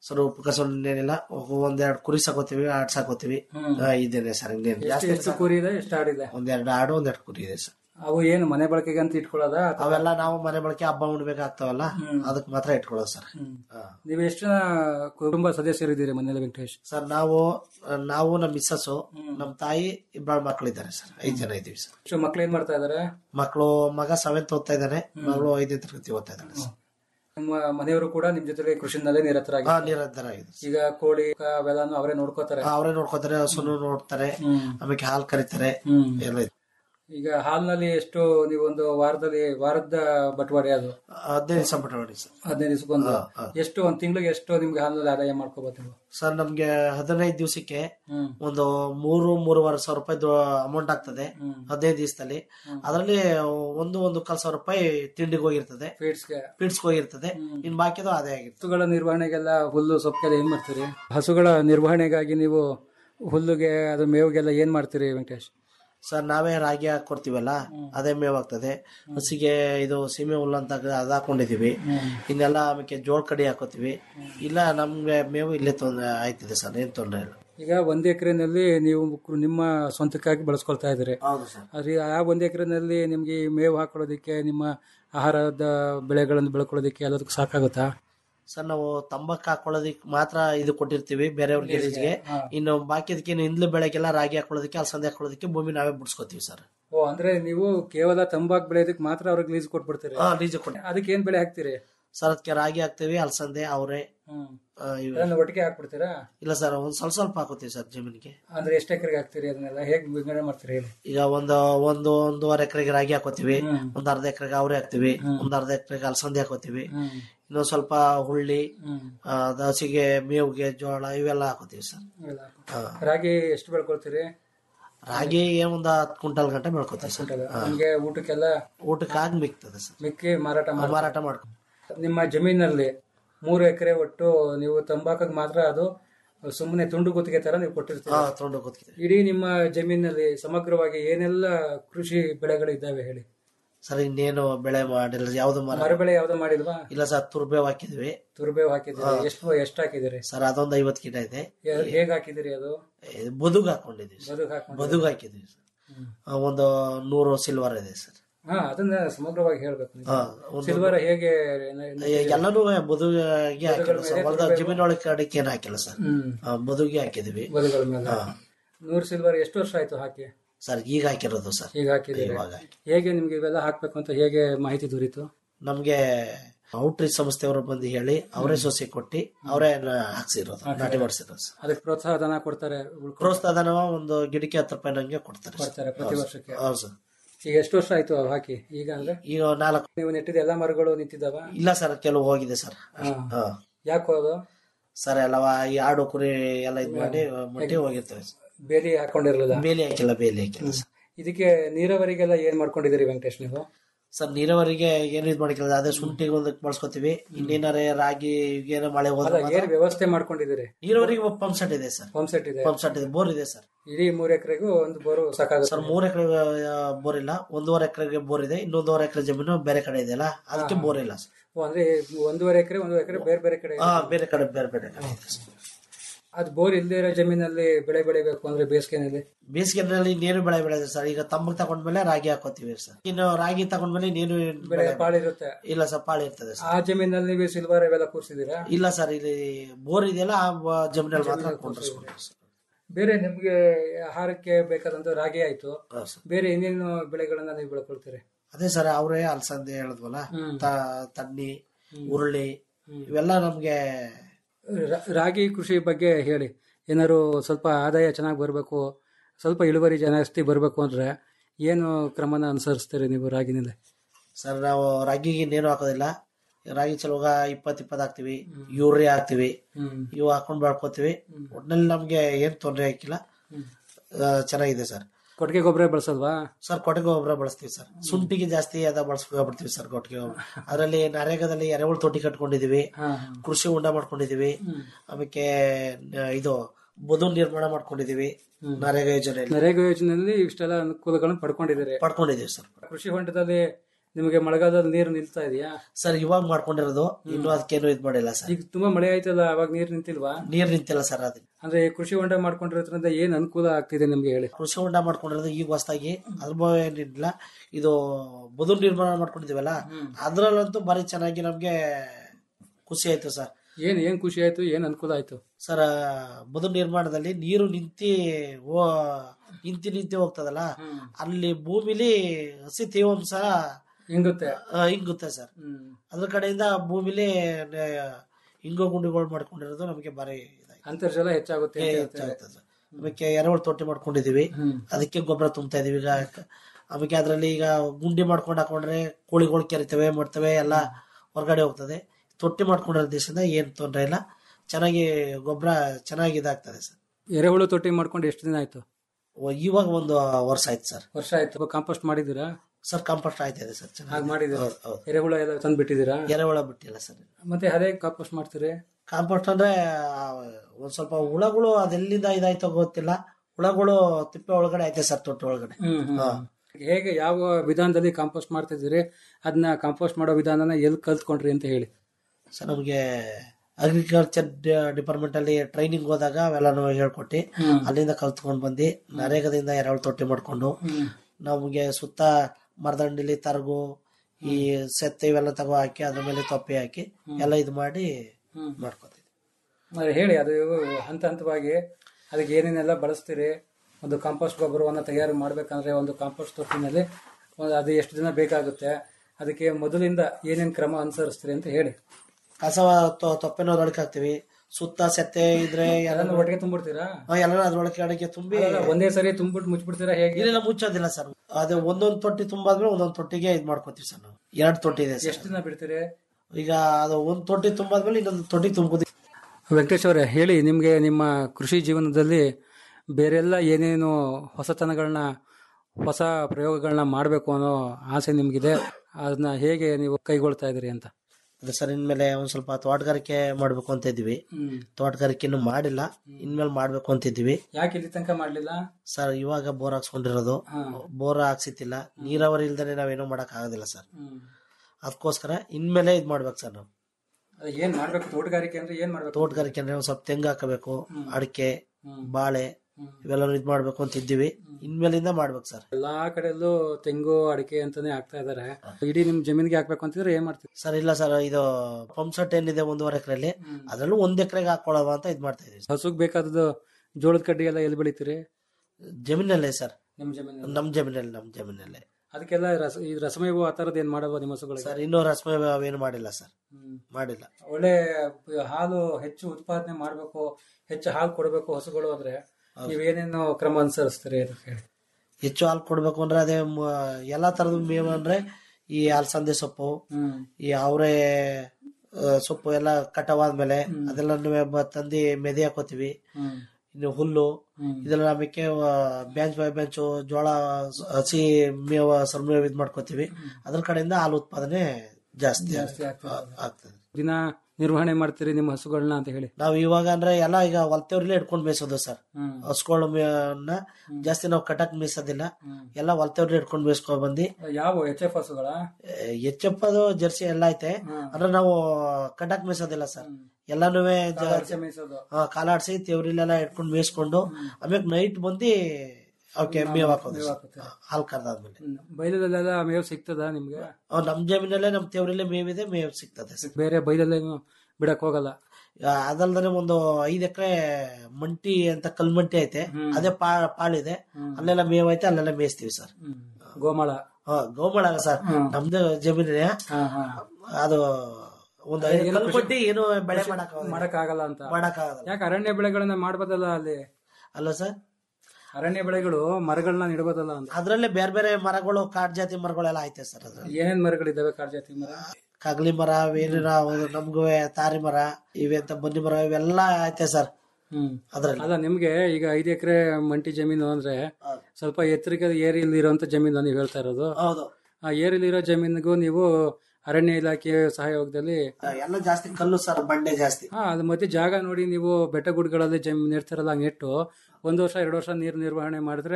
ಸರ್ ಉಪಕಸು ಏನಿಲ್ಲ ಒಂದೆರಡು ಕುರಿ ಸಾಕೋತೀವಿ ಆಡ್ ಸಾಕೋತೀವಿ ಹ್ಮ್. ಆ, ಇದೇನೆ ಸರ್ ಇನ್ನೇನು ಎಷ್ಟು ಜಾಸ್ತಿ ಎಷ್ಟು ಕುರಿ ಇದೆ ಎಷ್ಟು ಆಡಿದೆ ಒಂದೆರಡು ಆಡು ಒಂದೆರಡು ಕುರಿ ಇದೆ ಸರ್ ಅವು ಏನು ಮನೆ ಬಳಕೆಗೆ ಅಂತ ಇಟ್ಕೊಳ್ಳೋದ ಅವೆಲ್ಲ ನಾವು ಮನೆ ಬಳಕೆ ಹಬ್ಬ ಉಣ್ಬೇಕಾಗ್ತಾವಲ್ಲ ಅದಕ್ಕೆ ಮಾತ್ರ ಇಟ್ಕೊಳ್ಳೋದು ಸರ್ ನೀವು ಎಷ್ಟು ಜನ ಕುಟುಂಬ ಸದಸ್ಯರಿದ್ದೀರಿ ಮನೇಲಿ ವೆಂಕಟೇಶ್ ಸರ್ ನಾವು ನಾವು ನಮ್ಮ ಮಿಸ್ಸಸ್ಸು ನಮ್ಮ ತಾಯಿ ಇಬ್ಬರು ಮಕ್ಕಳಿದ್ದಾರೆ ಸರ್ ಐದು ಜನ ಇದ್ದೀವಿ ಸರ್ ಎಷ್ಟು ಮಕ್ಳು ಏನ್ ಮಾಡ್ತಾ ಇದಾರೆ ಮಕ್ಕಳು ಮಗ ಸೆವೆಂತ್ ಓದ್ತಾ ಇದ್ದಾನೆ ಮಗಳು ಐದನೇ ತರಗತಿ ಓದ್ತಾ ಇದ್ದಾನೆ ಸರ್ ನಿಮ್ಮ ಮನೆಯವರು ಕೂಡ ನಿಮ್ ಜೊತೆಗೆ ಕೃಷಿನಲ್ಲೇ ಹಾ ನಿರತರಾಗಿ ನಿರಂತರ ಆಗಿದೆ ಈಗ ಕೋಳಿ ಕ- ಅವೆಲ್ಲಾನು ಅವರೇ ನೋಡ್ಕೋತಾರೆ ಅವರೇ ನೋಡ್ಕೋತಾರೆ ಹಸುನು ನೋಡ್ತಾರೆ ಆಮೇಲೆ ಹಾಲು ಕರಿತಾರೆ ಎಲ್ಲ ಇದೆ. ಈಗ ಹಾಲ್ನಲ್ಲಿ ಎಷ್ಟು ನೀವು ಒಂದು ವಾರದಲ್ಲಿ ವಾರದ ಬಟವಾಡೆ ಅದು ಹದಿನೈದು ದಿವಸ ಬಿಟ್ಟು ನೋಡಿ ಸರ್ ಹದಿನೈದು ದಿವಸಕ್ಕೊಂದು ಎಷ್ಟು ಒಂದ್ ತಿಂಗಳಿಗೆ ಎಷ್ಟು ನಿಮ್ಗೆ ಹಾಲ್ನಲ್ಲಿ ಆದಾಯ ಮಾಡ್ಕೋಬಹುದು ನೀವು ಸರ್ ನಮ್ಗೆ ಹದಿನೈದು ದಿವಸಕ್ಕೆ ಹ್ಮ್. ಒಂದು ಮೂರು ಮೂರುವರೆ ಸಾವಿರ ರೂಪಾಯಿ ಅಮೌಂಟ್ ಆಗ್ತದೆ ಹದಿನೈದು ದಿವಸದಲ್ಲಿ ಅದರಲ್ಲಿ ಒಂದು ಒಂದು ಕಾಲ್ ಸಾವಿರ ರೂಪಾಯಿ ತಿಂಡಿಗೆ ಹೋಗಿರ್ತದೆ ಫೀಡ್ಸ್ಗೆ ಫೀಡ್ಸ್ಗೆ ಹೋಗಿರ್ತದೆ ಇನ್ ಬಾಕಿದು ಆದಾಯ ಆಗಿರ್ತದೆ ಹಸುಗಳ ನಿರ್ವಹಣೆಗೆಲ್ಲ ಹುಲ್ಲು ಸೊಪ್ಪಿಗೆಲ್ಲ ಏನ್ ಮಾಡ್ತೀರಿ ಹಸುಗಳ ನಿರ್ವಹಣೆಗಾಗಿ ನೀವು ಹುಲ್ಲುಗೆ ಅದು ಮೇವಿಗೆಲ್ಲ ಏನ್ ಮಾಡ್ತೀರಿ ವೆಂಕಟೇಶ್ ಸರ್ ನಾವೇ ರಾಗಿ ಹಾಕೊಡ್ತೀವಲ್ಲ ಅದೇ ಮೇವ್ ಆಗ್ತದೆ ಹಸಿಗೆ ಇದು ಸೀಮೆ ಹುಲ್ಲು ಅಂತ ಅದ್ ಹಾಕೊಂಡಿದೀವಿ ಇನ್ನೆಲ್ಲ ಆಮೇಲೆ ಜೋಳ ಕಡಿ ಹಾಕೋತೀವಿ ಇಲ್ಲ ನಮ್ಗೆ ಮೇವು ಇಲ್ಲೇ ತೊಂದ್ರೆ ಆಯ್ತಿದೆ ಸರ್ ಏನ್ ತೊಂದ್ರೆ ಇಲ್ಲ ಈಗ ಒಂದ್ ಎಕರೆನಲ್ಲಿ ನೀವು ಕು- ನಿಮ್ಮ ಸ್ವಂತಕ್ಕಾಗಿ ಬಳಸ್ಕೊಳ್ತಾ ಇದ್ದೀರಿ ಹೌದು ಸರ್ ಆದ್ರೆ ಆ ಒಂದ್ ಎಕರೆನಲ್ಲಿ ನಿಮ್ಗೆ ಈ ಮೇವು ಹಾಕೊಳ್ಳೋದಕ್ಕೆ ನಿಮ್ಮ ಆಹಾರದ ಬೆಳೆಗಳನ್ನು ಬೆಳ್ಕೊಳ್ಳೋದಕ್ಕೆ ಎಲ್ಲದಕ್ಕೂ ಸಾಕಾಗುತ್ತಾ ಸರ್ ನಾವು ತಂಬಾಕು ಹಾಕೊಳ್ಳೋದಕ್ಕೆ ಮಾತ್ರ ಇದು ಕೊಟ್ಟಿರ್ತೀವಿ ಬೇರೆಯವ್ರಿಗೆ ಲೀಸ್ಗೆ ಇನ್ನು ಬಾಕಿದಕ್ಕೆ ಹಿಂದ್ಲು ಬೆಳೆಗೆಲ್ಲ ರಾಗಿ ಹಾಕೊಳ್ಳೋದಕ್ಕೆ ಅಲಸಂದೆ ಹಾಕೊಳ್ಳೋದಕ್ಕೆ ಭೂಮಿ ನಾವೇ ಬಿಡಿಸ್ಕೊತೀವಿ ಸರ್ ಓ ಅಂದ್ರೆ ನೀವು ಕೇವಲ ತಂಬಾಕು ಬೆಳೆಯೋದಕ್ಕೆ ಮಾತ್ರ ಅವ್ರಿಗೆ ಲೀಸ್ ಕೊಟ್ಬಿಡ್ತೀರಿ ಹಾ ಲೀಸ್ ಕೊಟ್ಟು ಅದಕ್ಕೆ ಏನ್ ಬೆಳೆ ಹಾಕ್ತೀರಿ ಸರ್ ಅದಕ್ಕೆ ರಾಗಿ ಹಾಕ್ತೀವಿ ಅಲಸಂದೆ ಅವರೆ ಹ್ಮ್ ಅದನ್ನ ಒಟ್ಟಿಗೆ ಹಾಕ್ಬಿಡ್ತೀರಾ ಇಲ್ಲ ಸರ್ ಒಂದ್ ಸ್ವಲ್ಪ ಸ್ವಲ್ಪ ಹಾಕೋತೀವಿ ಸರ್ ಜಮೀನಿಗೆ ಅಂದ್ರೆ ಎಷ್ಟು ಎಕರೆಗೆ ಹಾಕ್ತೀರಿ ಅದನ್ನೆಲ್ಲ ಹೇಗೆ ವಿಂಗಡಣೆ ಮಾಡ್ತೀರಿ ಹೇಳಿ ಈಗ ಒಂದು ಒಂದು ಒಂದೂವರೆ ಎಕರೆಗೆ ರಾಗಿ ಹಾಕೋತೀವಿ ಒಂದ್ ಅರ್ಧ ಎಕರೆಗೆ ಅವರೆ ಹಾಕ್ತಿವಿ ಒಂದ್ ಅರ್ಧ ಎಕರೆಗೆ ಅಲಸಂದೆ ಹಾಕೋತೀವಿ ಇನ್ನೊಂದ್ ಸ್ವಲ್ಪ ಹುಳ್ಳಿ ಆ, ದಸಿಗೆ ಮೇವಿಗೆ ಜೋಳ ಇವೆಲ್ಲ ಹಾಕೋತೀವಿ ಸರ್ ಇವೆಲ್ಲ. ಹಾ. ರಾಗಿ ಎಷ್ಟು ಬೆಳ್ಕೊಳ್ತೀರಿ ರಾಗಿ ಏನ್ ಒಂದ್ ಹತ್ತು ಕ್ವಿಂಟಲ್ ಗಂಟೆ ಬೆಳ್ಕೊತೀವಿ ಸರ್ ಹಾ. ನಮ್ಗೆ ಊಟಕ್ಕೆಲ್ಲ ಊಟಕ್ಕೆ ಆಗಿ ಮಿಕ್ತದೆ ಸರ್ ಮಿಕ್ಕಿ ಮಾರಾಟ ಮಾಡಿ ಮಾರಾಟ ಮಾಡ್ಕೊ ನಿಮ್ಮ ಜಮೀನಲ್ಲಿ ಮೂರು ಎಕರೆ ಒಟ್ಟು ನೀವು ತಂಬಾಕಿಗೆ ಮಾತ್ರ ಅದು ಸುಮ್ಮನೆ ತುಂಡು ಗುತ್ತಿಗೆ ತರ ನೀವು ಕೊಟ್ಟಿರ್ತೀರಿ ಹಾ ತೊಗೊಂಡು ಗೊತ್ತಿದೆ ಇಡೀ ನಿಮ್ಮ ಜಮೀನಲ್ಲಿ ಸಮಗ್ರವಾಗಿ ಏನೆಲ್ಲ ಕೃಷಿ ಬೆಳೆಗಳು ಇದ್ದಾವೆ ಹೇಳಿ ಸರ್ ಇನ್ನೇನು ಬೆಳೆ ಮಾಡಿಲ್ಲ ಯಾವ್ದು ಮರ ಮರಬೆಳೆ ಯಾವ್ದು ಮಾಡಿಲ್ವಾ ಇಲ್ಲ ಸರ್ ತುರ್ಬೇವ್ ಹಾಕಿದ್ವಿ ತುರ್ಬೇವು ಹಾಕಿದ್ದೀರಿ ಎಷ್ಟು ಎಷ್ಟು ಹಾಕಿದ್ದೀರಿ ಸರ್ ಅದೊಂದ್ ಐವತ್ ಗಿಡ ಇದೆ ಯಾ- ಹೇಗ್ ಹಾಕಿದಿರಿ ಅದು ಇದು ಬದುಗ್ ಹಾಕೊಂಡಿದೀವಿ ಸರ್. ಬದುಗ್ ಹಾಕೊಂಡು ಬದುಗ್ ಹಾಕಿದ್ವಿ ಸರ್ ಆ, ಒಂದು ನೂರು ಸಿಲ್ವರ್ ಇದೆ ಸರ್ ಹಾ ಅದನ್ನ ಸಮಗ್ರವಾಗಿ ಹೇಳ್ಬೇಕು ನೀವು. ಹಾ, ಒಂದು- ಸಿಲ್ವರ್ ಹೇಗೆ ಎಲ್ಲಾನು ಬದುಗೆ ಹಾಕಿಲ್ಲ ಸರ್ ಹೊಲ್ದ ಜಮೀನೊಳಗೆ ಅಡಿಕೆ ಏನು ಹಾಕಿಲ್ಲ ಸರ್ ಹ್ಮ್. ಆ, ಬದುಗೆ ಹಾಕಿದ್ವಿ ಬದುಗಳ ಮೇಲೆ ಹಾ. ನೂರು ಸಿಲ್ವರ್ ಎಷ್ಟು ವರ್ಷ ಆಯ್ತು ಹಾಕಿ ಸರ್ ಈಗ ಹಾಕಿರೋದು ಸರ್ ಈಗ ಹಾಕಿದ್ದೀರಿ ಇವಾಗ ಹೇಗೆ ನಿಮ್ಗೆ ಇವೆಲ್ಲ ಹಾಕ್ಬೇಕು ಅಂತ ಹೇಗೆ ಮಾಹಿತಿ ದೊರೀತು ನಮ್ಗೆ ಔಟ್ರೀಚ್ ಸಂಸ್ಥೆಯವರು ಬಂದು ಹೇಳಿ ಅವರೇ ಸೊಸೆ ಕೊಟ್ಟಿ ಅವರೇ ಹಾಕ್ಸಿರೋದು ನಾಟಿ ಮಾಡಿಸಿರೋದು ಸರ್ ಅದಕ್ಕೆ ಪ್ರೋತ್ಸಾಹ ಧನ ಕೊಡ್ತಾರೆ ಉಳ್ಕೊ- ಪ್ರೋತ್ಸಾಹಧನ ಒಂದು ಗಿಡಕ್ಕೆ ಹತ್ತು ರೂಪಾಯಿ ನಂಗೆ ಕೊಡ್ತಾರೆ ಸರ್. ಕೊಡ್ತಾರೆ ಪ್ರತಿ ಹೌದು ವರ್ಷಕ್ಕೆ ಹೌದು ಸರ್ ಈಗ ಎಷ್ಟು ವರ್ಷ ಆಯ್ತು ಅವು ಹಾಕಿ ಈಗ ಅಂದ್ರೆ ಈಗ ನಾಲ್ಕು ನೀವು ನೆಟ್ಟಿದ ಎಲ್ಲಾ ಮರಗಳು ನಿಂತಿದ್ದಾವ ಇಲ್ಲ ಸರ್ ಕೆಲವು ಹೋಗಿದೆ ಸರ್ ಹಾ. ಹಾ ಯಾಕೋ ಅದು ಸರ್ ಎಲ್ಲವ ಈ ಆಡು ಕುರಿ ಎಲ್ಲ ಇದ್ ಮಾಡಿ ಮಟ್ಟಿ ಹೋಗಿರ್ತವೆ ಸರ್. ಬೇಲಿ ಹಾಕೊಂಡಿರ್ಲಿಲ್ಲ ಬೇಲಿ ಹಾಕಿಲ್ಲ ಬೇಲಿ ಹಾಕಿಲ್ಲ ಸರ್ ಇದಕ್ಕೆ ನೀರಾವರಿಗೆಲ್ಲ ಏನ್ ಮಾಡ್ಕೊಂಡಿದ್ದೀರಿ ವೆಂಕಟೇಶ್ ನೀವು ಸರ್ ನೀರಾವರಿಗೆ ಏನು ಇದು ಮಾಡಿಲ್ಲ ಅದೇ ಶುಂಠಿಗೆ ಒಂದಕ್ಕೆ ಬಳಸ್ಕೊತೀವಿ ಇನ್ನೇನಾರೆ ರಾಗಿ ಏನೋ ಮಳೆ ಅಲ್ಲ ಹೋದ್ರೆ ಏನ್ ವ್ಯವಸ್ಥೆ ಮಾಡ್ಕೊಂಡಿದ್ದೀರಿ ನೀರಾವರಿಗೆ ಪಂಪ್ ಸೆಟ್ ಇದೆ ಸರ್ ಪಂಪ್ ಸೆಟ್ ಇದೆ ಪಂಪ್ ಸೆಟ್ ಇದೆ ಬೋರ್ ಇದೆ ಸರ್ ಇಡೀ ಮೂರ್ ಎಕರೆಗೂ ಒಂದು ಬೋರು ಸಾಕಾಗುತ್ತೆ ಸರ್ ಮೂರ್ ಎಕರೆ ಬೋರ್ ಇಲ್ಲ ಒಂದೂವರೆ ಎಕರೆಗೆ ಬೋರ್ ಇದೆ ಇನ್ನೊಂದೂವರೆ ಎಕರೆ ಜಮೀನು ಬೇರೆ ಕಡೆ ಇದೆಯಲ್ಲ ಅದಕ್ಕೆ ಬೋರ್ ಇಲ್ಲ ಸರ್ ಓ, ಅಂದ್ರೆ ಒಂದೂವರೆ ಎಕರೆ ಒಂದು ಎಕರೆ ಬೇರೆ ಬೇರೆ ಕಡೆ ಇದೆ. ಹಾ ಬೇರೆ ಕಡೆ ಬೇರೆ ಬೇರೆ ಕಡೆ ಇದೆ ಸರ್. ಅದು ಬೋರ್ ಇಲ್ಲದೆ ಇರೋ ಜಮೀನಲ್ಲಿ ಬೆಳೆ ಬೆಳಿಬೇಕು ಅಂದ್ರೆ ಬೇಸಿಗೆನಲ್ಲಿ ಬೇಸಿಗೆನಲ್ಲಿ ನೀರು ಬೆಳೆ ಬೆಳೆದ ಸರ್ ಈಗ ತಂಬಕ್ ತಗೊಂಡ್ಮೇಲೆ ರಾಗಿ ಹಾಕೋತೀವಿ ಸರ್ ಇನ್ನು ರಾಗಿ ತಗೊಂಡ್ಮೇಲೆ ನೀರು ಬೆಳೆ ಪಾಳಿರುತ್ತೆ ಇಲ್ಲ ಸರ್ ಪಾಳಿ ಇರ್ತದೆ ಸರ್ ಆ ಜಮೀನಲ್ಲಿ ನೀವು ಸಿಲ್ವರ್ ಇವೆಲ್ಲ ಕೂರ್ಸಿದೀರಾ ಇಲ್ಲ ಸರ್ ಇಲ್ಲಿ ಬೋರ್ ಇದೆಯಲ್ಲ ಆ ಬ- ಜಮೀನಲ್ಲಿ ಮಾತ್ರ ಕೊಂಡಿಸ್ಕೊಂಡು ಬೇರೆ ನಿಮ್ಗೆ ಆಹಾರಕ್ಕೆ ಬೇಕಾದಂತ ರಾಗಿ ಆಯ್ತು ಬೇರೆ ಇನ್ನೇನು ಬೆಳೆಗಳನ್ನ ನೀವು ಬೆಳ್ಕೊಳ್ತೀರಿ ಅದೇ ಸರ್ ಅವರೇ ಅಲಸಂದೆ ಹೇಳಿದ್ವಲ್ಲ ತ- ತಣ್ಣಿ ಉರುಳಿ ಇವೆಲ್ಲ ನಮ್ಗೆ ರಾ- ರಾಗಿ ಕೃಷಿ ಬಗ್ಗೆ ಹೇಳಿ ಏನಾದ್ರು ಸ್ವಲ್ಪ ಆದಾಯ ಚೆನ್ನಾಗಿ ಬರಬೇಕು ಸ್ವಲ್ಪ ಇಳುವರಿ ಜಾಸ್ತಿ ಬರಬೇಕು ಅಂದ್ರೆ ಏನು ಕ್ರಮನ ಅನುಸರಿಸ್ತೀರಿ ನೀವು ರಾಗಿನಲ್ಲಿ ಸರ್ ನಾವು ರಾಗಿಗೆ ನೀರು ಹಾಕೋದಿಲ್ಲ ರಾಗಿ ಚಲೋಗ ಇಪ್ಪತ್ ಇಪ್ಪತ್ ಹಾಕ್ತಿವಿ ಯೂರಿಯಾ ಹಾಕ್ತಿವಿ ಇವು ಹಾಕೊಂಡ್ ಬೆಳ್ಕೊತೀವಿ ಒಟ್ನಲ್ಲಿ ನಮ್ಗೆ ಏನ್ ತೊಂದರೆ ಹಾಕಿಲ್ಲ ಆ, ಚೆನ್ನಾಗಿದೆ ಸರ್ ಕೊಟ್ಟಿಗೆ ಗೊಬ್ಬರ ಬಳಸಲ್ವಾ ಸರ್ ಕೊಟ್ಟಿಗೆ ಗೊಬ್ಬರ ಬಳಸ್ತೀವಿ ಸರ್ ಶುಂಠಿಗೆ ಜಾಸ್ತಿ ಅದ ಬಳಸ್ಕೊಬಿಡ್ತೀವಿ ಸರ್ ಕೊಟ್ಟಿಗೆ ಗೊಬ್ಬರ ಅದರಲ್ಲಿ ನರೇಗಾದಲ್ಲಿ ಎರೆಹುಳು ತೊಟ್ಟಿ ಕಟ್ಕೊಂಡಿದೀವಿ ಕೃಷಿ ಹೊಂಡ ಮಾಡ್ಕೊಂಡಿದೀವಿ ಆಮೇಲೆ ಇದು ಬದು ನಿರ್ಮಾಣ ಮಾಡ್ಕೊಂಡಿದೀವಿ ನರೇಗಾ ಯೋಜನೆಯಲ್ಲಿ ನರೇಗಾ ಯೋಜನೆಯಲ್ಲಿ ಇಷ್ಟೆಲ್ಲ ಅನುಕೂಲಗಳನ್ನು ಪಡ್ಕೊಂಡಿದ್ದೀರಿ ಪಡ್ಕೊಂಡಿದೀವಿ ಸರ್ ಕೃಷಿ ಹೊಂಡದಲ್ಲಿ ನಿಮಗೆ ಮಳೆಗಾಲದಲ್ಲಿ ನೀರು ನಿಲ್ತಾ ಇದೆಯಾ ಸರ್ ಇವಾಗ ಮಾಡ್ಕೊಂಡಿರೋದು ಇನ್ನು ಅದಕ್ಕೇನು ಇದ್ ಮಾಡಿಲ್ಲ ಸರ್ ಈಗ ತುಂಬಾ ಮಳೆ ಆಯ್ತಲ್ಲ ಅವಾಗ ನೀರು ನಿಂತಿಲ್ವಾ ನೀರ್ ನಿಂತಿಲ್ಲ ಸರ್ ಅದು ಅಂದ್ರೆ ಕೃಷಿ ಹೊಂಡ ಮಾಡ್ಕೊಂಡಿರೋದ್ರಿಂದ ಏನ್ ಅನುಕೂಲ ಆಗ್ತಿದೆ ನಿಮ್ಗೆ ಹೇಳಿ ಕೃಷಿ ಹೊಂಡ ಮಾಡ್ಕೊಂಡಿರೋದು ಈಗ ಹೊಸದಾಗಿ ಅನುಭವ ಏನಿಲ್ಲ ಇದು ಬದು ನಿರ್ಮಾಣ ಮಾಡ್ಕೊಂಡಿದೀವಲ್ಲ ಅದ್ರಲ್ಲಂತೂ ಬಾರಿ ಚೆನ್ನಾಗಿ ನಮ್ಗೆ ಖುಷಿ ಆಯ್ತು ಸರ್ ಏನ್ ಏನ್ ಖುಷಿ ಆಯ್ತು ಏನ್ ಅನುಕೂಲ ಆಯ್ತು ಸರ್ ಬದು ನಿರ್ಮಾಣದಲ್ಲಿ ನೀರು ನಿಂತಿ ಓ ನಿಂತಿ ನಿಂತಿ ಹೋಗ್ತದಲ್ಲ ಅಲ್ಲಿ ಭೂಮಿಲಿ ಹಸಿ ತೇವಾಂಶ ಹಿಂಗುತ್ತೆ ಆ, ಹಿಂಗುತ್ತೆ ಸರ್ ಅದ್ರ ಕಡೆಯಿಂದ ಭೂಮಿಲಿ ನೆ- ಇಂಗು ಗುಂಡಿಗಳು ಮಾಡ್ಕೊಂಡಿರೋದು ನಮಗೆ ಬಾರಿ ಅಂತರ್ಜಲ ಹೆಚ್ಚಾಗುತ್ತೆ ಅಂತ ಹೇಳ್ತಾರೆ. ಹೆಚ್ಚಾಗುತ್ತೆ ಸರ್ ಅದಕ್ಕೆ ಎರೆಹುಳು ತೊಟ್ಟಿ ಮಾಡ್ಕೊಂಡಿದೀವಿ ಅದಕ್ಕೆ ಗೊಬ್ಬರ ತುಂಬ್ತಾ ಇದೀವಿ ಈಗ ಆಮೇಲೆ ಅದ್ರಲ್ಲಿ ಈಗ ಗುಂಡಿ ಮಾಡ್ಕೊಂಡು ಹಾಕೊಂಡ್ರೆ ಕೋಳಿಗಳು ಕೆರಿತವೆ ಮಾಡ್ತವೆ ಎಲ್ಲ ಹೊರಗಡೆ ಹೋಗ್ತದೆ ತೊಟ್ಟಿ ಮಾಡ್ಕೊಂಡಿರೋ ದೇಶದಿಂದ ಏನ್ ತೊಂದರೆ ಇಲ್ಲ ಚೆನ್ನಾಗಿ ಗೊಬ್ಬರ ಚೆನ್ನಾಗಿ ಇದಾಗ್ತದೆ ಸರ್ ಎರೆಹುಳು ತೊಟ್ಟಿ ಮಾಡ್ಕೊಂಡು ಎಷ್ಟು ದಿನ ಆಯ್ತು ಓ, ಇವಾಗ ಒಂದು ವರ್ಷ ಆಯ್ತು ಸರ್ ವರ್ಷ ಆಯ್ತು ಕಾಂಪೋಸ್ಟ್ ಮಾಡಿದ್ದೀರಾ ಸರ್ ಕಾಂಪೋಸ್ಟ್ ಆಯ್ತಿದೆ ಸರ್ ಹಾಗೆ ಮಾಡಿದ್ದೀರಾ ಹೌದು, ಹೌದು. ಎರೆಹುಳ ಎಲ್ಲ ತಂದು ಬಿಟ್ಟಿದ್ದೀರಾ ಎರೆಹುಳ ಬಿಟ್ಟಿಲ್ಲ ಸರ್ ಮತ್ತೆ ಅದೇ ಕಾಂಪೋಸ್ಟ್ ಮಾಡ್ತೀರಿ ಕಾಂಪೋಸ್ಟ್ ಅಂದ್ರೆ ಆ, ಒಂದ್ ಸ್ವಲ್ಪ ಹುಳಗಳು ಅದೆಲ್ಲಿಂದ ಇದಾಯ್ತೋ ಗೊತ್ತಿಲ್ಲ ಹುಳಗಳು ತಿಪ್ಪೆ ಒಳಗಡೆ ಐತೆ ಸರ್ ತೊಟ್ಟಿ ಒಳಗಡೆ ಹಾ. ಹೇಗೆ ಯಾವ ವಿಧಾನದಲ್ಲಿ ಕಾಂಪೋಸ್ಟ್ ಮಾಡ್ತಿದ್ದೀರಿ ಅದನ್ನ ಕಾಂಪೋಸ್ಟ್ ಮಾಡೋ ವಿಧಾನನ ಎಲ್ಲಿ ಕಲ್ತ್ಕೊಂಡ್ರಿ ಅಂತ ಹೇಳಿ ಸರ್ ನಮಗೆ ಅಗ್ರಿಕಲ್ಚರ್ ಡಿಪಾರ್ಟ್ಮೆಂಟ್ ಅಲ್ಲಿ ಟ್ರೈನಿಂಗ್ ಹೋದಾಗ ಅವೆಲ್ಲ ಹೇಳ್ಕೊಟ್ಟು ಅಲ್ಲಿಂದ ಕಲ್ತ್ಕೊಂಡ್ ಬಂದು ನರೇಗಾದಿಂದ ಎರಡು ತೊಟ್ಟಿ ಮಾಡ್ಕೊಂಡು ನಮಗೆ ಸುತ್ತ ಮರದಂಡಿಲಿ ತರಗು ಈ ಸೆತ್ತೆ ಇವೆಲ್ಲ ತಗೋ ಹಾಕಿ ಅದ್ರ ಮೇಲೆ ತೊಪ್ಪೆ ಹಾಕಿ ಎಲ್ಲ ಇದು ಮಾಡಿ ಮಾಡ್ಕೊತೀವಿ మరి ಹೇಳಿ ಅದು ಹಂತ ಹಂತವಾಗಿ ಅದಕ್ಕೆ ಏನೇನೆಲ್ಲ ಬಳಸ್ತೀರಿ ಒಂದು ಕಾಂಪೋಸ್ಟ್ ಗೊಬ್ಬರವನ್ನು ತಯಾರು ಮಾಡ್ಬೇಕಂದ್ರೆ ಒಂದು ಕಾಂಪೋಸ್ಟ್ ತೊಟ್ಟಿನಲ್ಲಿ ಒಂದು ಅದು ಎಷ್ಟು ದಿನ ಬೇಕಾಗುತ್ತೆ ಅದಕ್ಕೆ ಮೊದಲಿಂದ ಏನೇನು ಕ್ರಮ ಅನುಸರಿಸ್ತೀರಿ ಅಂತ ಹೇಳಿ ಕಸ ತೊ- ತೊಪ್ಪೆನ ಅದ್ರೊಳಗೆ ಹಾಕ್ತಿವಿ ಸುತ್ತ ಸೆತ್ತೆ ಇದ್ರೆ ಎಲ್ಲಾನು ಒಟ್ಟಿಗೆ ತುಂಬಿಡ್ತೀರಾ ಎಲ್ಲ ಅದ್ರೊಳಗೆ ಅಡಿಗೆ ತುಂಬಿ ಅಲ್ಲ, ಒಂದೇ ಸರಿ ತುಂಬಿಟ್ಟು ಮುಚ್ಚಿಬಿಡ್ತೀರಾ ಹೇಗೆ ಇಲ್ಲ ಮುಚ್ಚೋದಿಲ್ಲ ಸರ್ ಅದು ಒಂದೊಂದ್ ತೊಟ್ಟಿ ತುಂಬಾದ್ಮೇಲೆ ಒಂದೊಂದ್ ತೊಟ್ಟಿಗೆ ಇದ್ ಮಾಡ್ಕೋತೀವಿ ಸರ್ ನಾವು ಎರಡ್ ತೊಟ್ಟಿ ಇದೆ ಸರ್ ಎಷ್ಟು ದಿನ ಬಿಡ್ತೀರಿ ಈಗ ಅದು ಒಂದ್ ತೊಟ್ಟಿ ತುಂಬಾದ್ಮೇಲೆ ಇನ್ನೊಂದು ತೊಟ್ಟಿ ತುಂಬ್ಕೋತೀವಿ ವೆಂಕಟೇಶ್ ಅವರೇ ಹೇಳಿ ನಿಮಗೆ ನಿಮ್ಮ ಕೃಷಿ ಜೀವನದಲ್ಲಿ ಬೇರೆಲ್ಲ ಏನೇನು ಹೊಸತನಗಳನ್ನ ಹೊಸ ಪ್ರಯೋಗಗಳನ್ನ ಮಾಡಬೇಕು ಅನ್ನೋ ಆಸೆ ನಿಮಗಿದೆ ಅದನ್ನ ಹೇಗೆ ನೀವು ಕೈಗೊಳ್ತಾ ಇದ್ದೀರಿ ಅಂತ ಅದೇ ಸರ್ ಇನ್ಮೇಲೆ ಒಂದ್ ಸ್ವಲ್ಪ ತೋಟಗಾರಿಕೆ ಮಾಡ್ಬೇಕು ಅಂತ ಇದ್ವಿ ತೋಟಗಾರಿಕೆ ಇನ್ನು ಮಾಡಿಲ್ಲ ಇನ್ಮೇಲೆ ಮಾಡ್ಬೇಕು ಅಂತ ಇದ್ವಿ ಯಾಕೆ ಇಲ್ಲಿ ತನಕ ಮಾಡಲಿಲ್ಲ ಸರ್ ಇವಾಗ ಬೋರ್ ಹಾಕ್ಸ್ಕೊಂಡಿರೋದು ಬೋರ್ ಹಾಕ್ಸಿತ್ತಿಲ್ಲ ನೀರಾವರಿ ಇಲ್ದೇನೆ ನಾವೇನೋ ಮಾಡಕ್ ಆಗೋದಿಲ್ಲ ಸರ್ ಅದಕ್ಕೋಸ್ಕರ ಇನ್ಮೇಲೆ ಇದ್ ಮಾಡ್ಬೇಕು ಸರ್ ನಾವು ಅದು ಏನ್ ಮಾಡ್ಬೇಕು ತೋಟಗಾರಿಕೆ ಅಂದ್ರೆ ಏನ್ ಮಾಡ್ಬೇಕು ತೋಟಗಾರಿಕೆ ಅಂದ್ರೆ ಒಂದ್ ಸ್ವಲ್ಪ ತೆಂಗು ಹಾಕಬೇಕು ಅಡಿಕೆ ಬಾಳೆ ಇವೆಲ್ಲ ಇದ್ ಮಾಡ್ಬೇಕು ಅಂತ ಇದ್ದೀವಿ ಇನ್ಮೇಲಿಂದ ಮಾಡ್ಬೇಕು ಸರ್ ಎಲ್ಲಾ ಕಡೆಯಲ್ಲೂ ತೆಂಗು ಅಡಿಕೆ ಅಂತಾನೆ ಹಾಕ್ತಾ ಇದಾರೆ ಇಡೀ ನಿಮ್ ಜಮೀನಿಗೆ ಹಾಕ್ಬೇಕು ಅಂತಿದ್ರೆ ಏನ್ ಮಾಡ್ತೀವಿ ಸರ್ ಇಲ್ಲ ಸರ್ ಇದು ಪಂಪ್ ಸೆಟ್ ಏನಿದೆ ಒಂದೂವರೆ ಎಕರೆಲಿ ಅದ್ರಲ್ಲೂ ಒಂದ್ ಎಕರೆಗೆ ಹಾಕೊಳ್ಳೋವ ಅಂತ ಇದ್ ಮಾಡ್ತಾ ಇದೀವಿ ಹಸುಗ್ ಬೇಕಾದದ್ದು ಜೋಳದ ಕಡ್ಡಿ ಎಲ್ಲ ಎಲ್ಲಿ ಬೆಳಿತೀರಿ ಜಮೀನಲ್ಲೇ ಸರ್ ನಿಮ್ ಜಮೀನಲ್ಲಿ ನಮ್ ಜಮೀನಲ್ಲಿ ನಮ್ ಜಮೀನಲ್ಲೇ ಅದಕ್ಕೆಲ್ಲ ರಸ ಈ ರಸಮೇವು ಆ ತರದ್ ಏನ್ ಮಾಡಲ್ವಾ ನಿಮ್ಮ ಹಸುಗಳಿಗೆ ಸರ್ ಇನ್ನೂ ರಸ್ಮೆ ಅವೇನು ಮಾಡಿಲ್ಲ ಸರ್ ಮಾಡಿಲ್ಲ ಒಳ್ಳೆ ಹಾಲು ಹೆಚ್ಚು ಉತ್ಪಾದನೆ ಮಾಡಬೇಕು ಹೆಚ್ಚು ಹಾಲು ಕೊಡಬೇಕು ಹಸುಗಳು ಅಂದ್ರೆ ನೀವೇನೇನು ಕ್ರಮ ಅನುಸರಿಸ್ತೀರಿ ಅಂತ ಹೇಳಿ ಹೆಚ್ಚು ಹಾಲು ಕೊಡ್ಬೇಕು ಅಂದ್ರೆ ಅದೇ ಮ- ಎಲ್ಲಾ ತರದ ಮೇವು ಅಂದ್ರೆ ಈ ಅಲಸಂದೆ ಸೊಪ್ಪು ಈ ಅವರೇ ಸೊಪ್ಪು ಎಲ್ಲ ಕಟಾವಾದ್ಮೇಲೆ ಅದೆಲ್ಲ ತಂದು ಮೆದೆ ಹಾಕೋತೀವಿ ಇನ್ನು ಹುಲ್ಲು ಇದೆಲ್ಲ ನಮಗೆ ಬೆಂಚ್ ಬೈ ಬೆಂಚು ಜೋಳ ಸ- ಹಸಿ ಮೇವ ಸರ್ಮೇವ್ ಇದ್ ಮಾಡ್ಕೋತೀವಿ ಅದ್ರ ಕಡೆಯಿಂದ ಹಾಲು ಉತ್ಪಾದನೆ ಜಾಸ್ತಿ ಜಾಸ್ತಿ ಆಗ್ತದೆ. ಆ- ಆಗ್ತದೆ ದಿನ ನಿರ್ವಹಣೆ ಮಾಡ್ತೀರಿ ನಿಮ್ಮ ಹಸುಗಳನ್ನ ಅಂತ ಹೇಳಿ ನಾವ್ ಇವಾಗ ಅಂದ್ರೆ ಎಲ್ಲ ಈಗ ಹೊಲ್ತೇವ್ರಲ್ಲೇ ಇಟ್ಕೊಂಡ್ ಮೇಯಿಸೋದು ಸರ್ ಹಸುಗಳ ಮೇವನ್ನ ಜಾಸ್ತಿ ನಾವು ಕಟಕ್ ಮೇಯಿಸೋದಿಲ್ಲ ಎಲ್ಲ ಹೊಲ್ತೇವ್ರಲ್ಲೇ ಇಟ್ಕೊಂಡ್ ಮೇಯಿಸ್ಕೊ ಬಂದು ಯಾವ ಎಚ್ ಎಫ್ ಹಸುಗಳ ಎಚ್ ಎಫ್ ಅದು ಜರ್ಸಿ ಎಲ್ಲ ಐತೆ ಅಂದ್ರೆ ನಾವು ಕಟಕ್ ಮೇಯಿಸೋದಿಲ್ಲ ಸರ್ ಎಲ್ಲಾನು ಕಾಲಾಡ್ಸಿ ಮೇಯ್ಸೋದು. ಕಾಲಾಡ್ಸಿ ತೇವ್ರಿಲೆಲ್ಲ ಇಟ್ಕೊಂಡ್ ಮೇಯಿಸ್ಕೊಂಡು ಆಮೇಲೆ ನೈಟ್ ಬಂದು ಅವಕ್ಕೆ ಮೇವ್ ಹಾಕೋದು ಹಾಲ್ ಕರ್ದಾದ್ಮೇಲೆ ಬೈಲಲ್ಲೆಲ್ಲ ಮೇವು ಸಿಗ್ತದ ನಿಮ್ಗೆ ಅವ್ ನಮ್ ಜಮೀನಲ್ಲೇ ನಮ್ ತೇವ್ರಲ್ಲೇ ಮೇವಿದೆ ಮೇವ್ ಸಿಗ್ತದೆ ಸರ್ ಬೇರೆ ಬೈಲಲ್ಲೇನು ಬಿಡಕ್ ಹೋಗಲ್ಲ ಅದಲ್ದೇ ಒಂದು ಐದ್ ಎಕರೆ ಮಂಟಿ ಅಂತ ಕಲ್ಮಂಟಿ ಐತೆ ಅದೇ ಪಾ ಪಾಳಿದೆ ಅಲ್ಲೆಲ್ಲ ಮೇವ್ ಐತೆ ಅಲ್ಲೆಲ್ಲ ಮೇಯಿಸ್ತೀವಿ ಸರ್ ಗೋಮಾಳ ಹಾ ಗೋಮಾಳ ಸರ್ ನಮ್ದು ಜಮೀನಿದೆ ಅದು ಒಂದು ಐದು ಏನು ಕೃಷಿ- ಕಲ್ಮಟ್ಟಿ ಏನು ಬೆಳೆ ಮಾಡಕ್ ಮಾಡಕ್ ಆಗಲ್ಲ ಅಂತ ಮಾಡಕ್ ಆಗಲ್ಲ ಯಾಕೆ ಅರಣ್ಯ ಬೆಳೆಗಳನ್ನ ಮಾಡ್ಬೋದಲ್ಲ ಅಲ್ಲಿ ಅಲ್ಲ ಸರ್ ಅರಣ್ಯ ಬೆಳೆಗಳು ಮರಗಳನ್ನ ನೆಡ್ಬೋದಲ್ಲ ಅಂತ ಅದ್ರಲ್ಲೇ ಬೇರೆ ಬೇರೆ ಮರಗಳು ಕಾಡ್ ಜಾತಿ ಮರಗಳೆಲ್ಲ ಐತೆ ಸರ್ ಅದ್ರಲ್ಲಿ ಏನೇನ್ ಮರಗಳಿದಾವೆ ಕಾಡ್ ಜಾತಿ ಮರ ಕಗ್ಲಿ ಮರ ವೇರಿನ ನಮ್ಗೂ ತಾರಿ ಮರ ಇವೆ ಅಂತ ಬನ್ನಿ ಮರ ಇವೆಲ್ಲ ಐತೆ ಸರ್ ಹ್ಮ್ ಅದ್ರಲ್ಲಿ ಅಲ್ಲ ನಿಮ್ಗೆ ಈಗ ಐದು ಎಕರೆ ಮಂಟಿ ಜಮೀನು ಅಂದ್ರೆ ಸ್ವಲ್ಪ ಎತ್ತರಿಕೆ ಏರಿಯಲ್ಲಿ ಇರುವಂತ ಜಮೀನು ನೀವು ಹೇಳ್ತಾ ಇರೋದು ಹೌದು ಆ ಏರಿಯಲ್ಲಿ ಇರೋ ಜಮೀನಿಗೂ ನೀವು ಅರಣ್ಯ ಇಲಾಖೆ ಸಹಯೋಗದಲ್ಲಿ ಎಲ್ಲ ಜಾಸ್ತಿ ಕಲ್ಲು ಸರ್ ಬಂಡೆ ಜಾಸ್ತಿ ಹಾ ಅದು ಮತ್ತೆ ಜಾಗ ನೋಡಿ ನೀವು ಬೆಟ್ಟ ಗುಡ್ಡಗಳಲ್ಲಿ ಜಮೀನು ನೆಡ್ತಾರಲ್ಲ ಹಂಗ್ ನೆಟ್ಟು ಒಂದು ವರ್ಷ ಎರಡು ವರ್ಷ ನೀರು ನಿರ್ವಹಣೆ ಮಾಡಿದ್ರೆ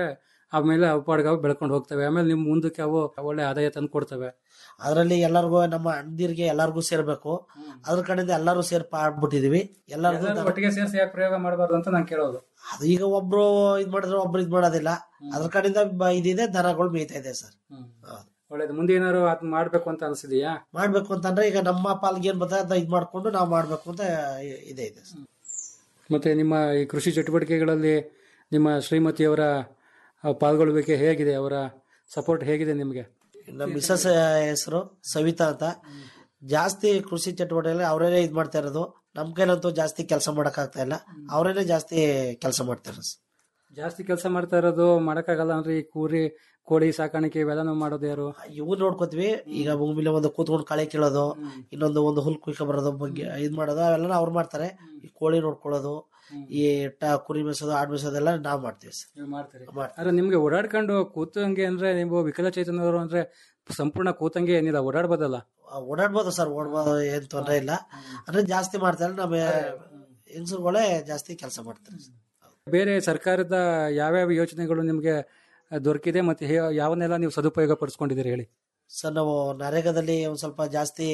ಆಮೇಲೆ ಅವು ಪಾಡ್ಗೆ ಅವು ಬೆಳ್ಕೊಂಡು ಹೋಗ್ತವೆ ಆಮೇಲೆ ನಿಮ್ ಮುಂದಕ್ಕೆ ಅವು ಒಳ್ಳೆ ಆದಾಯ ತಂದು ಕೊಡ್ತವೆ ಅದರಲ್ಲಿ ಎಲ್ಲರಿಗೂ ನಮ್ಮ ಅಣ್ಣದಿರಿಗೆ ಎಲ್ಲರಿಗೂ ಸೇರ್ಬೇಕು ಅದ್ರ ಕಡೆಯಿಂದ ಎಲ್ಲರೂ ಸೇರ್ಪ ಆಡ್ಬಿಟ್ಟಿದೀವಿ ಎಲ್ಲರಿಗೂ ಎಲ್ಲರೂ ಒಟ್ಟಿಗೆ ಸೇರಿಸಿ ಯಾಕೆ ಪ್ರಯೋಗ ಮಾಡಬಾರ್ದು ಅಂತ ನಾನು ಕೇಳೋದು ಅದು ಈಗ ಒಬ್ರು ಇದ್ ಮಾಡಿದ್ರೆ ಒಬ್ರು ಇದ್ ಮಾಡೋದಿಲ್ಲ ಅದ್ರ ಕಡೆಯಿಂದ ಬ- ಇದಿದೆ ದನಗಳು ಮೇಯ್ತಾ ಇದೆ ಸರ್ ಒಳ್ಳೇದು ಮುಂದೆ ಏನಾದ್ರು ಅದ್ ಮಾಡ್ಬೇಕು ಅಂತ ಅನ್ಸಿದ್ಯಾ ಮಾಡ್ಬೇಕು ಅಂತಂದ್ರೆ ಈಗ ನಮ್ಮ ಪಾಲ್ಗೆ ಏನ್ ಬರ್ತದೆ ಅದನ್ನ ಇದ್ ಮಾಡ್ಕೊಂಡು ನಾವು ಮಾಡ್ಬೇಕು ಅಂತ ಇ- ಇದೆ ಇದೆ ಸರ್. ಮತ್ತೆ ನಿಮ್ಮ ಈ ಕೃಷಿ ಚಟುವಟಿಕೆಗಳಲ್ಲಿ ನಿಮ್ಮ ಶ್ರೀಮತಿಯವರ ಆ, ಪಾಲ್ಗೊಳ್ಳುವಿಕೆ ಹೇಗಿದೆ ಅವರ ಸಪೋರ್ಟ್ ಹೇಗಿದೆ ನಿಮಗೆ ನಮ್ಮ ಮಿಸಸ್ ಹೆಸರು ಸವಿತಾ ಅಂತ ಜಾಸ್ತಿ ಕೃಷಿ ಚಟುವಟಿಕೆಗಳಲ್ಲಿ ಅವರೇನೆ ಇದ್ ಮಾಡ್ತಾ ಇರೋದು ನಮ್ ಕೈಲಂತೂ ಜಾಸ್ತಿ ಕೆಲಸ ಮಾಡಕ್ ಆಗ್ತಾ ಇಲ್ಲ ಅವರೇನೆ ಜಾಸ್ತಿ ಕೆಲಸ ಮಾಡ್ತಾರೆ ಸರ್. ಜಾಸ್ತಿ ಕೆಲಸ ಮಾಡ್ತಾ ಇರೋದು ಮಾಡಕ್ಕಾಗಲ್ಲ ಅಂದ್ರೆ ಈ ಕೂರಿ ಕೋಳಿ ಸಾಕಾಣಿಕೆ ಇವೆಲ್ಲನೂ ಮಾಡೋದು ಯಾರು ಇವು ನೋಡ್ಕೋತೀವಿ ಈಗ ಭೂಮಿಲಿ ಒಂದು ಕೂತ್ಕೊಂಡು ಕಳೆ ಕೀಳೋದು ಇನ್ನೊಂದು ಒಂದು ಹುಲ್ ಕುಯ್ಕೊ ಬರೋದು ಬಗ್ಗೆ ಇದ್ ಮಾಡೋದು ಅವೆಲ್ಲ ಅವ್ರು ಮಾಡ್ತಾರೆ ಈ ಕೋಳಿ ನೋಡ್ಕೊಳ್ಳೋದು ಈ ಟ ಕುರಿ ಮೇಸೋದು ಆಡ್ ಮೇಸೋದೆಲ್ಲ ನಾವ್ ಮಾಡ್ತೀವಿ ಸರ್ ನೀವು ಮಾಡ್ತೀರಿ ಆದ್ರೆ ನಿಮ್ಗೆ ಓಡಾಡ್ಕೊಂಡು ಕೂತಂಗೆ ಅಂದ್ರೆ ನೀವು ವಿಕಲಚೇತನವರು ಅಂದ್ರೆ ಸಂಪೂರ್ಣ ಕೂತಂಗೆ ಏನಿಲ್ಲ ಓಡಾಡ್ಬೋದಲ್ಲ ಆ, ಓಡಾಡ್ಬೋದು ಸರ್ ಓಡ್ಬೋದು ಏನ್ ತೊಂದ್ರೆ ಇಲ್ಲ ಅಂದ್ರೆ ಜಾಸ್ತಿ ಮಾಡ್ತಾರೆ ನಮ್ಮ ಹೆಂಗಸುಗಳೇ ಜಾಸ್ತಿ ಕೆಲಸ ಮಾಡ್ತಾರೆ ಸರ್. ಬೇರೆ ಸರ್ಕಾರದ ಯಾವ್ಯಾವ ಯೋಜನೆಗಳು ನಿಮ್ಗೆ ದೊರಕಿದೆ ಮತ್ತೆ ಹೇ- ಯಾವನ್ನೆಲ್ಲ ನೀವು ಸದುಪಯೋಗ ಪಡಿಸ್ಕೊಂಡಿದ್ದೀರಿ ಹೇಳಿ ಸರ್ ನಾವು ನರೇಗಾದಲ್ಲಿ ಒಂದ್ ಸ್ವಲ್ಪ ಜಾಸ್ತಿ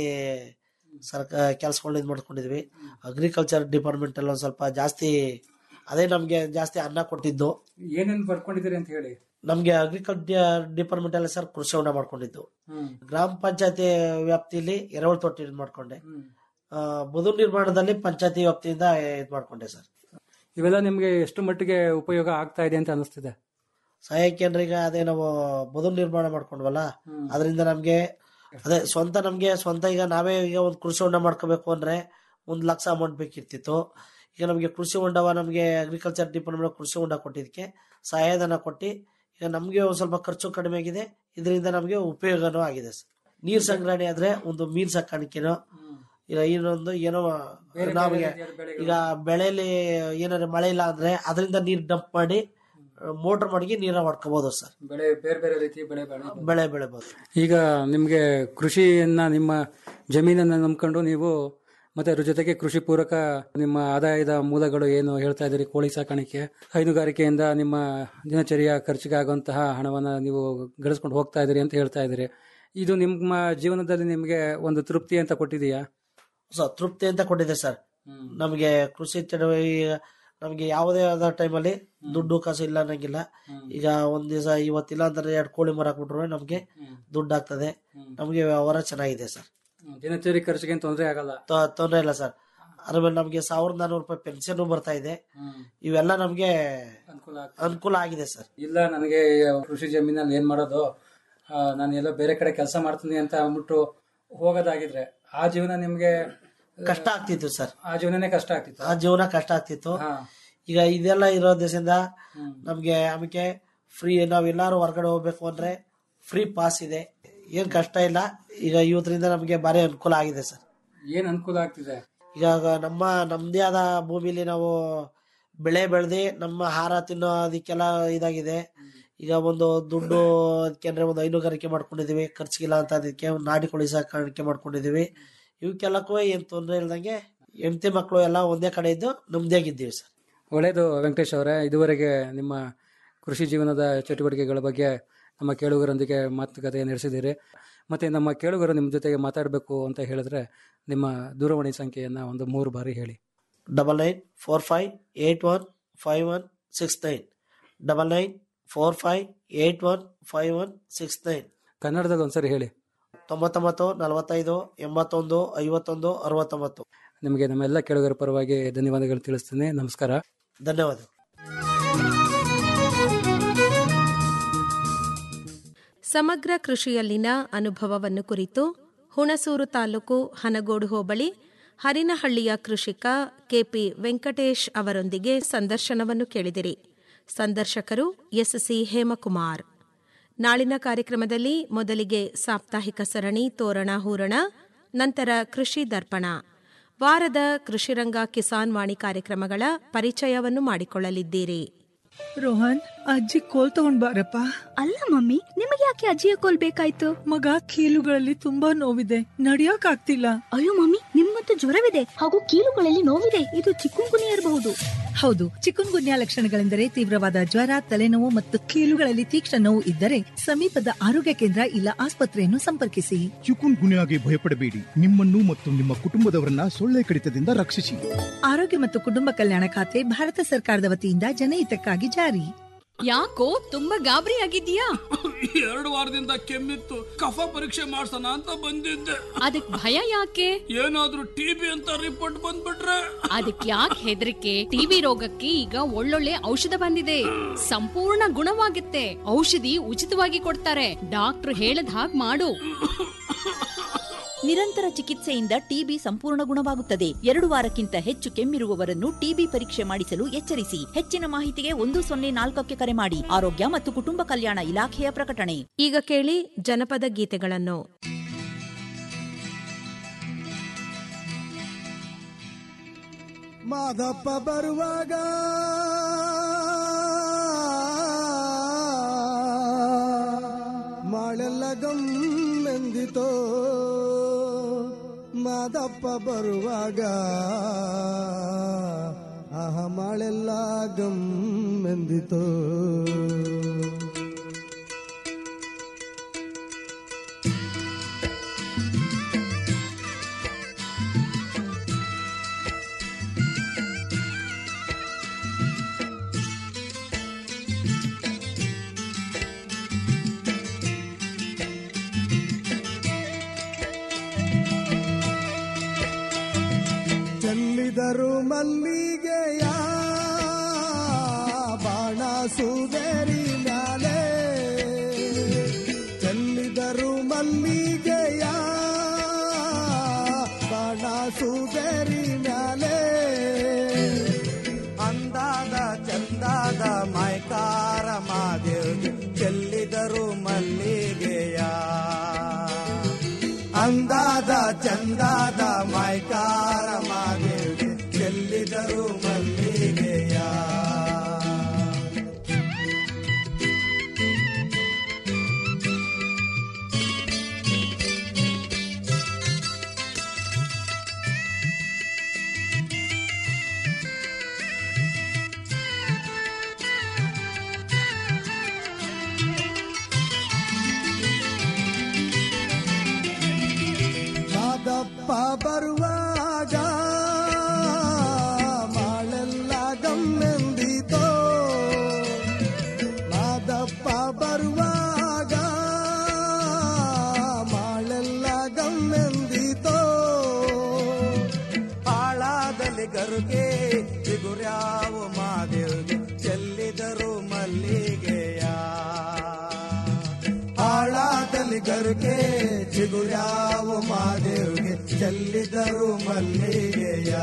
ಸರ್ಕಾರ ಕೆಲ್ಸಗಳನ್ನ ಇದ್ ಮಾಡ್ಕೊಂಡಿದ್ವಿ ಅಗ್ರಿಕಲ್ಚರ್ ಡಿಪಾರ್ಟ್ಮೆಂಟ್ ಅಲ್ಲಿ ಒಂದ್ ಸ್ವಲ್ಪ ಜಾಸ್ತಿ ಅದೇ ನಮ್ಗೆ ಜಾಸ್ತಿ ಅನ್ನ ಕೊಟ್ಟಿದ್ದು ಏನೇನು ಬರ್ಕೊಂಡಿದ್ದೀರಿ ಅಂತ ಹೇಳಿ ನಮ್ಗೆ ಅಗ್ರಿಕಲ್ಚರ್ ಡಿಪಾರ್ಟ್ಮೆಂಟ್ ಅಲ್ಲಿ ಸರ್ ಕೃಷಿ ಹೊಂಡ ಮಾಡ್ಕೊಂಡಿದ್ದು ಗ್ರಾಮ ಪಂಚಾಯತಿ ವ್ಯಾಪ್ತಿಯಲ್ಲಿ ಎರವಳು ತೊಟ್ಟಿ ಇದ್ ಮಾಡ್ಕೊಂಡೆ ಆ, ಬದು ನಿರ್ಮಾಣದಲ್ಲಿ ಪಂಚಾಯತಿ ವ್ಯಾಪ್ತಿಯಿಂದ ಇದ್ ಮಾಡ್ಕೊಂಡೆ ಸರ್ ಇವೆಲ್ಲ ನಿಮ್ಗೆ ಎಷ್ಟು ಮಟ್ಟಿಗೆ ಉಪಯೋಗ ಆಗ್ತಾ ಇದೆ ಅಂತ ಅನಿಸ್ತಿದೆ ಸಹಾಯಕ್ಕೆ ಅಂದ್ರೆ ಈಗ ಅದೇ ನಾವು ಬದು ನಿರ್ಮಾಣ ಮಾಡ್ಕೊಂಡ್ವಲ್ಲ ಅದರಿಂದ ನಮ್ಗೆ ಅದೇ ಸ್ವಂತ ನಮ್ಗೆ ಸ್ವಂತ ಈಗ ನಾವೇ ಈಗ ಒಂದು ಕೃಷಿ ಹೊಂಡ ಮಾಡ್ಕೋಬೇಕು ಅಂದ್ರೆ ಒಂದ್ ಲಕ್ಷ ಅಮೌಂಟ್ ಬೇಕಿರ್ತಿತ್ತು ಈಗ ನಮ್ಗೆ ಕೃಷಿ ಹೊಂಡವ ನಮ್ಗೆ ಅಗ್ರಿಕಲ್ಚರ್ ಡಿಪಾರ್ಟ್ಮೆಂಟ್ ಕೃಷಿ ಹೊಂಡ ಕೊಟ್ಟಿದ್ದಕ್ಕೆ ಸಹಾಯಧನ ಕೊಟ್ಟು ಈಗ ನಮ್ಗೆ ಒಂದ್ ಸ್ವಲ್ಪ ಖರ್ಚು ಕಡಿಮೆ ಆಗಿದೆ ಇದರಿಂದ ನಮ್ಗೆ ಉಪಯೋಗನೂ ಆಗಿದೆ ಸರ್ ನೀರ್ ಸಂಗ್ರಹಣೆ ಆದ್ರೆ ಒಂದು ಮೀನ್ ಸಾಕಾಣಿಕೆನೋ ಇಲ್ಲ ಇನ್ನೊಂದು ಏನೋ ನಮಗೆ ಈಗ ಬೆಳೆಯಲ್ಲಿ ಏನಾದ್ರು ಮಳೆ ಇಲ್ಲ ಅಂದ್ರೆ ಅದರಿಂದ ನೀರ್ ಡಂಪ್ ಮಾಡಿ ಮೋಟರ್ ಮಾಡಿ ನೀರ ಹೊಡ್ಕೋಬಹುದು ಸರ್ ಬೆಳೆ ಬೇರೆ ಬೇರೆ ರೀತಿ ಬೆಳೆ ಬೆಳೆ ಬೆಳೆ ಬೆಳೆಬಹುದು ಈಗ ನಿಮಗೆ ಕೃಷಿಯನ್ನ ನಿಮ್ಮ ಜಮೀನನ್ನ ನಂಬ್ಕೊಂಡು ನೀವು ಮತ್ತೆ ಅದ್ರ ಜೊತೆಗೆ ಕೃಷಿ ಪೂರಕ ನಿಮ್ಮ ಆದಾಯದ ಮೂಲಗಳು ಏನು ಹೇಳ್ತಾ ಇದ್ದೀರಿ ಕೋಳಿ ಸಾಕಾಣಿಕೆ ಹೈನುಗಾರಿಕೆಯಿಂದ ನಿಮ್ಮ ದಿನಚರಿಯ ಖರ್ಚಿಗೆ ಆಗುವಂತಹ ಹಣವನ್ನ ನೀವು ಗಳಿಸ್ಕೊಂಡು ಹೋಗ್ತಾ ಇದ್ದೀರಿ ಅಂತ ಹೇಳ್ತಾ ಇದ್ದೀರಿ ಇದು ನಿಮ್ಮ ಜೀವನದಲ್ಲಿ ನಿಮಗೆ ಒಂದು ತೃಪ್ತಿ ಅಂತ ಕೊಟ್ಟಿದೆಯಾ ಸೊ ತೃಪ್ತಿ ಅಂತ ಕೊಟ್ಟಿದೆ ಸರ್ ನಮಗೆ ಕೃಷಿ ಚಟುವಟಿಕೆ ನಮ್ಗೆ ಯಾವುದೇ ಆದ ಟೈಮಲ್ಲಿ ದುಡ್ಡು ಕಾಸು ಇಲ್ಲ ಅನ್ನಂಗಿಲ್ಲ ಈಗ ಒಂದ್ ದಿವಸ ಇವತ್ತಿಲ್ಲ ಅಂದ್ರೆ ಎರಡು ಕೋಳಿ ಮರ ಹಾಕ್ಬಿಟ್ರೆ ನಮ್ಗೆ ದುಡ್ಡು ಆಗ್ತದೆ ನಮ್ಗೆ ವ್ಯವಹಾರ ಚೆನ್ನಾಗಿದೆ ಸರ್ ದಿನಚರಿ ಖರ್ಚಿಗೆ ತೊಂದರೆ ಆಗಲ್ಲ ತೊ- ತೊಂದ್ರೆ ಇಲ್ಲ ಸರ್ ಅದ್ರ ಮೇಲೆ ನಮ್ಗೆ ಸಾವಿರದ ನಾನೂರು ರೂಪಾಯಿ ಪೆನ್ಷನ್ ಬರ್ತಾ ಇದೆ ಇವೆಲ್ಲ ನಮ್ಗೆ ಅನುಕೂಲ ಅನುಕೂಲ ಆಗಿದೆ ಸರ್ ಇಲ್ಲ ನನಗೆ ಕೃಷಿ ಜಮೀನಲ್ಲಿ ಏನ್ ಮಾಡೋದು ಆ, ನಾನು ಎಲ್ಲೋ ಬೇರೆ ಕಡೆ ಕೆಲಸ ಮಾಡ್ತೀನಿ ಅಂತ ಅಂದ್ಬಿಟ್ಟು ಹೋಗೋದಾಗಿದ್ರೆ ಆ ಜೀವನ ನಿಮ್ಗೆ ಕಷ್ಟ ಆಗ್ತಿತ್ತು ಸರ್ ಆ ಜೀವನನೇ ಕಷ್ಟ ಆಗ್ತಿತ್ತು ಆ ಜೀವನ ಕಷ್ಟ ಆಗ್ತಿತ್ತು ಈಗ ಇದೆಲ್ಲ ಇರೋ ದೇಶದಿಂದ ನಮ್ಗೆ ಆಮೇಲೆ ಫ್ರೀ ನಾವೆಲ್ಲಾರು ಹೊರಗಡೆ ಹೋಗ್ಬೇಕು ಅಂದ್ರೆ ಫ್ರೀ ಪಾಸ್ ಇದೆ ಏನ್ ಕಷ್ಟ ಇಲ್ಲ ಈಗ ಇವತ್ತರಿಂದ ನಮ್ಗೆ ಭಾರಿ ಅನುಕೂಲ ಆಗಿದೆ ಸರ್ ಏನ್ ಅನುಕೂಲ ಆಗ್ತಿದೆ ಈಗ ನಮ್ಮ ನಮ್ದೇ ಆದ ಭೂಮಿಲಿ ನಾವು ಬೆಳೆ ಬೆಳೆದಿ ನಮ್ಮ ಆಹಾರ ತಿನ್ನೋದಕ್ಕೆಲ್ಲ ಇದಾಗಿದೆ ಈಗ ಒಂದು ದುಡ್ಡು ಅದಕ್ಕೆ ಅಂದ್ರೆ ಒಂದು ಹೈನುಗಾರಿಕೆ ಮಾಡ್ಕೊಂಡಿದೀವಿ ಖರ್ಚಿಗಿಲ್ಲ ಅಂತ ಅದಕ್ಕೆ ಒಂದು ನಾಟಿ ಕೋಳಿ ಸಾಕಾಣಿಕೆ ಮಾಡ್ಕೊಂಡಿದೀವಿ ಇವಕ್ಕೆಲ್ಲಕ್ಕೂ ಏನ್ ತೊಂದರೆ ಇಲ್ದಂಗೆ ಹೆಂಡತಿ ಮಕ್ಕಳು ಎಲ್ಲ ಒಂದೇ ಕಡೆ ಇದ್ದು ನಮ್ದೇಗಿದ್ದೀವಿ ಸರ್ ಒಳ್ಳೇದು ವೆಂಕಟೇಶ್ ಅವರೇ ಇದುವರೆಗೆ ನಿಮ್ಮ ಕೃಷಿ ಜೀವನದ ಚಟುವಟಿಕೆಗಳ ಬಗ್ಗೆ ನಮ್ಮ ಕೇಳುಗರೊಂದಿಗೆ ಮಾತುಕತೆ ನಡೆಸಿದ್ದೀರಿ ಮತ್ತೆ ನಮ್ಮ ಕೇಳುಗರು ನಿಮ್ಮ ಜೊತೆಗೆ ಮಾತಾಡಬೇಕು ಅಂತ ಹೇಳಿದ್ರೆ ನಿಮ್ಮ ದೂರವಾಣಿ ಸಂಖ್ಯೆಯನ್ನ ಒಂದು ಮೂರು ಬಾರಿ ಹೇಳಿ double nine four five eight one five one six nine double nine four five eight one five one six nine ಕನ್ನಡದಲ್ಲಿ ಒಂದ್ಸರಿ ಹೇಳಿ ತೊಂಬತ್ತೊಂಬತ್ತು ನಲವತ್ತೈದು ಎಂಬತ್ತೊಂದು ಐವತ್ತೊಂದು ಅರವತ್ತೊಂಬತ್ತು ನಿಮಗೆ ನಮ್ಮೆಲ್ಲ ಕೇಳುಗರ ಪರವಾಗಿ ಧನ್ಯವಾದಗಳು ತಿಳಿಸ್ತೀನಿ ನಮಸ್ಕಾರ ಧನ್ಯವಾದ ಸಮಗ್ರ ಕೃಷಿಯಲ್ಲಿನ ಅನುಭವವನ್ನು ಕುರಿತು ಹುಣಸೂರು ತಾಲೂಕು ಹನಗೋಡು ಹೋಬಳಿ ಹರಿನಹಳ್ಳಿಯ ಕೃಷಿಕ ಕೆಪಿ ವೆಂಕಟೇಶ್ ಅವರೊಂದಿಗೆ ಸಂದರ್ಶನವನ್ನು ಕೇಳಿದಿರಿ ಸಂದರ್ಶಕರು ಎಸ್ಸಿ ಹೇಮಕುಮಾರ್ ನಾಳಿನ ಕಾರ್ಯಕ್ರಮದಲ್ಲಿ ಮೊದಲಿಗೆ ಸಾಪ್ತಾಹಿಕ ಸರಣಿ ತೋರಣ ಹೂರಣ ನಂತರ ಕೃಷಿ ದರ್ಪಣ ವಾರದ ಕೃಷಿರಂಗ ಕಿಸಾನ್ ವಾಣಿ ಕಾರ್ಯಕ್ರಮಗಳ ಪರಿಚಯವನ್ನು ಮಾಡಿಕೊಳ್ಳಲಿದ್ದೀರಿ ರೋಹನ್ ಅಜ್ಜಿ ಕೋಲ್ ತಗೊಂಡ್ ಬಾರಪ್ಪ ಅಲ್ಲ ಮಮ್ಮಿ ನಿಮಗೆ ಯಾಕೆ ಅಜ್ಜಿಯ ಕೋಲ್ ಬೇಕಾಯ್ತು ಮಗ ಕೀಲುಗಳಲ್ಲಿ ತುಂಬಾ ನೋವಿದೆ ನಡಿಯಕ್ ಆಗ್ತಿಲ್ಲ ಅಯ್ಯೋ ಮಮ್ಮಿ ನಿಮ್ಮ ಮತ್ತು ಜ್ವರವಿದೆ ಹಾಗೂ ಕೀಲುಗಳಲ್ಲಿ ನೋವಿದೆ ಇದು ಚಿಕ್ಕುಂಗುನಿಯ ಇರಬಹುದು ಹೌದು ಚಿಕುನ್ ಗುನ್ಯಾ ಲಕ್ಷಣಗಳೆಂದರೆ ತೀವ್ರವಾದ ಜ್ವರ ತಲೆನೋವು ಮತ್ತು ಕೀಲುಗಳಲ್ಲಿ ತೀಕ್ಷ್ಣ ನೋವು ಇದ್ದರೆ ಸಮೀಪದ ಆರೋಗ್ಯ ಕೇಂದ್ರ ಇಲ್ಲ ಆಸ್ಪತ್ರೆಯನ್ನು ಸಂಪರ್ಕಿಸಿ ಚಿಕುನ್ ಗುನ್ಯಾಗೆ ಭಯಪಡಬೇಡಿ ನಿಮ್ಮನ್ನು ಮತ್ತು ನಿಮ್ಮ ಕುಟುಂಬದವರನ್ನ ಸೊಳ್ಳೆ ಕಡಿತದಿಂದ ರಕ್ಷಿಸಿ ಆರೋಗ್ಯ ಮತ್ತು ಕುಟುಂಬ ಕಲ್ಯಾಣ ಖಾತೆ ಭಾರತ ಸರ್ಕಾರದ ವತಿಯಿಂದ ಜನಹಿತಕ್ಕಾಗಿ ಜಾರಿ ಯಾಕೋ ತುಂಬಾ ಗಾಬರಿ ಆಗಿದ್ಯಾ ಎರಡು ವಾರದಿಂದ ಕೆಮ್ಮಿತ್ತು ಕಫ ಪರೀಕ್ಷೆ ಮಾಡ್ಸೋಣ ಅಂತ ಬಂದಿದ್ದೆ ಅದಕ್ ಭಯ ಯಾಕೆ ಏನಾದ್ರೂ ಟಿಬಿ ಅಂತ ರಿಪೋರ್ಟ್ ಬಂದ್ಬಿಟ್ರೆ ಅದಕ್ ಯಾಕೆ ಹೆದರಿಕೆ ಟಿವಿ ರೋಗಕ್ಕೆ ಈಗ ಒಳ್ಳೊಳ್ಳೆ ಔಷಧ ಬಂದಿದೆ ಸಂಪೂರ್ಣ ಗುಣವಾಗುತ್ತೆ ಔಷಧಿ ಉಚಿತವಾಗಿ ಕೊಡ್ತಾರೆ ಡಾಕ್ಟರ್ ಹೇಳದ್ ಹಾಗ್ ಮಾಡು ನಿರಂತರ ಚಿಕಿತ್ಸೆಯಿಂದ ಟಿಬಿ ಸಂಪೂರ್ಣ ಗುಣವಾಗುತ್ತದೆ ಎರಡು ವಾರಕ್ಕಿಂತ ಹೆಚ್ಚು ಕೆಮ್ಮಿರುವವರನ್ನು ಟಿಬಿ ಪರೀಕ್ಷೆ ಮಾಡಿಸಲು ಎಚ್ಚರಿಸಿ ಹೆಚ್ಚಿನ ಮಾಹಿತಿಗೆ ಒಂದು ಸೊನ್ನೆ ನಾಲ್ಕಕ್ಕೆ ಕರೆ ಮಾಡಿ ಆರೋಗ್ಯ ಮತ್ತು ಕುಟುಂಬ ಕಲ್ಯಾಣ ಇಲಾಖೆಯ ಪ್ರಕಟಣೆ ಈಗ ಕೇಳಿ ಜನಪದ ಗೀತೆಗಳನ್ನು ಮಾದಪ್ಪ ಬರುವಾಗ ಮಾಳೆಲ್ಲ ಗಮ್ಮೆಂದಿತೋ ಮಾದಪ್ಪ ಬರುವಾಗ ಆಹ ಮಾಳೆಲ್ಲ ಗಮ್ಮೆಂದಿತೋ ಚೆಲ್ಲಿದರು ಮಲ್ಲಿಗೆಯ ಬಾಣ ಸುದರಿ ಮ್ಯಾಲೆ ಚೆಲ್ಲಿದರು ಮಲ್ಲಿಗೆಯ ಬಾಣ ಸುದರಿ ಮ್ಯಾಲೆ ಅಂದಾದ ಚಂದಾದ ಮೈಕಾರ ಮಾದೇವ್ಗೆ ಚೆಲ್ಲಿದರು ಮಲ್ಲಿಗೆಯ ಅಂದಾದ ಚಂದಾದ ಮೈಕಾರ ಮಾದೇವ್ಗೆ ಚೆಲ್ಲಿದರು ಮಲ್ಲಿಗೆಯ ಮಾದಪ್ಪ ಬರುವಾಗ ಮಾಳೆಲ್ಲ ಗಮ್ಮೆಂದಿತೋ ಮಾದಪ್ಪ ಬರುವಾಗ ಮಾಳೆಲ್ಲ ಗಮ್ಮೆಂದಿತೋ ಹಾಳಾದಲ್ಲಿ ಗರುಗೆ ಬಿಗುರ್ಯಾವ ಮಾದೇವ್ಗೆ ಚೆಲ್ಲಿದರು ಮಲ್ಲಿಗೆಯ ಹಾಳಾದಲ್ಲಿ ಗರುಗೆ ಚಿಗುರ್ಯಾವ ಮಾದೇವ್ಗೆ ಚೆಲ್ಲಿದರು ಮಲ್ಲಿಗೆಯ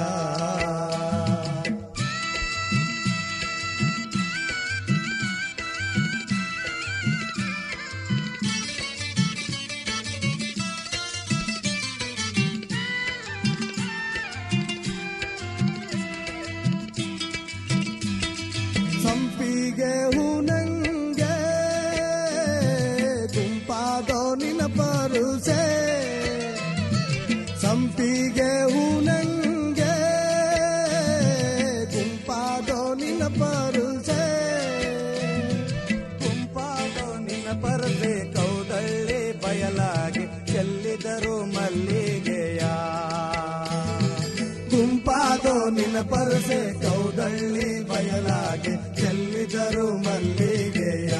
ಸಂಪಿಗೆ ಹೂನಂಗೆ ಗುಂಪಾದೋ ನಿನ ಪರುಸೆ ಸಂಪಿಗೆ ಹೂನಂಗೆ ಗುಂಪಾದೋ ನಿನ ಪರುಸೆ ಗುಂಪಾದೋ ನಿನ್ನ ಪರದೆ ಕೌದಳ್ಳಿ ಬಯಲಾಗಿ ಚೆಲ್ಲಿದರು ಮಲ್ಲಿಗೆಯ ಗುಂಪಾದೋ ನಿನ ಪರಸೆ ಕೌದಳ್ಳಿ ಬಯಲಾಗೆ ಚೆಲ್ಲಿದರು ಮಲ್ಲಿಗೆಯ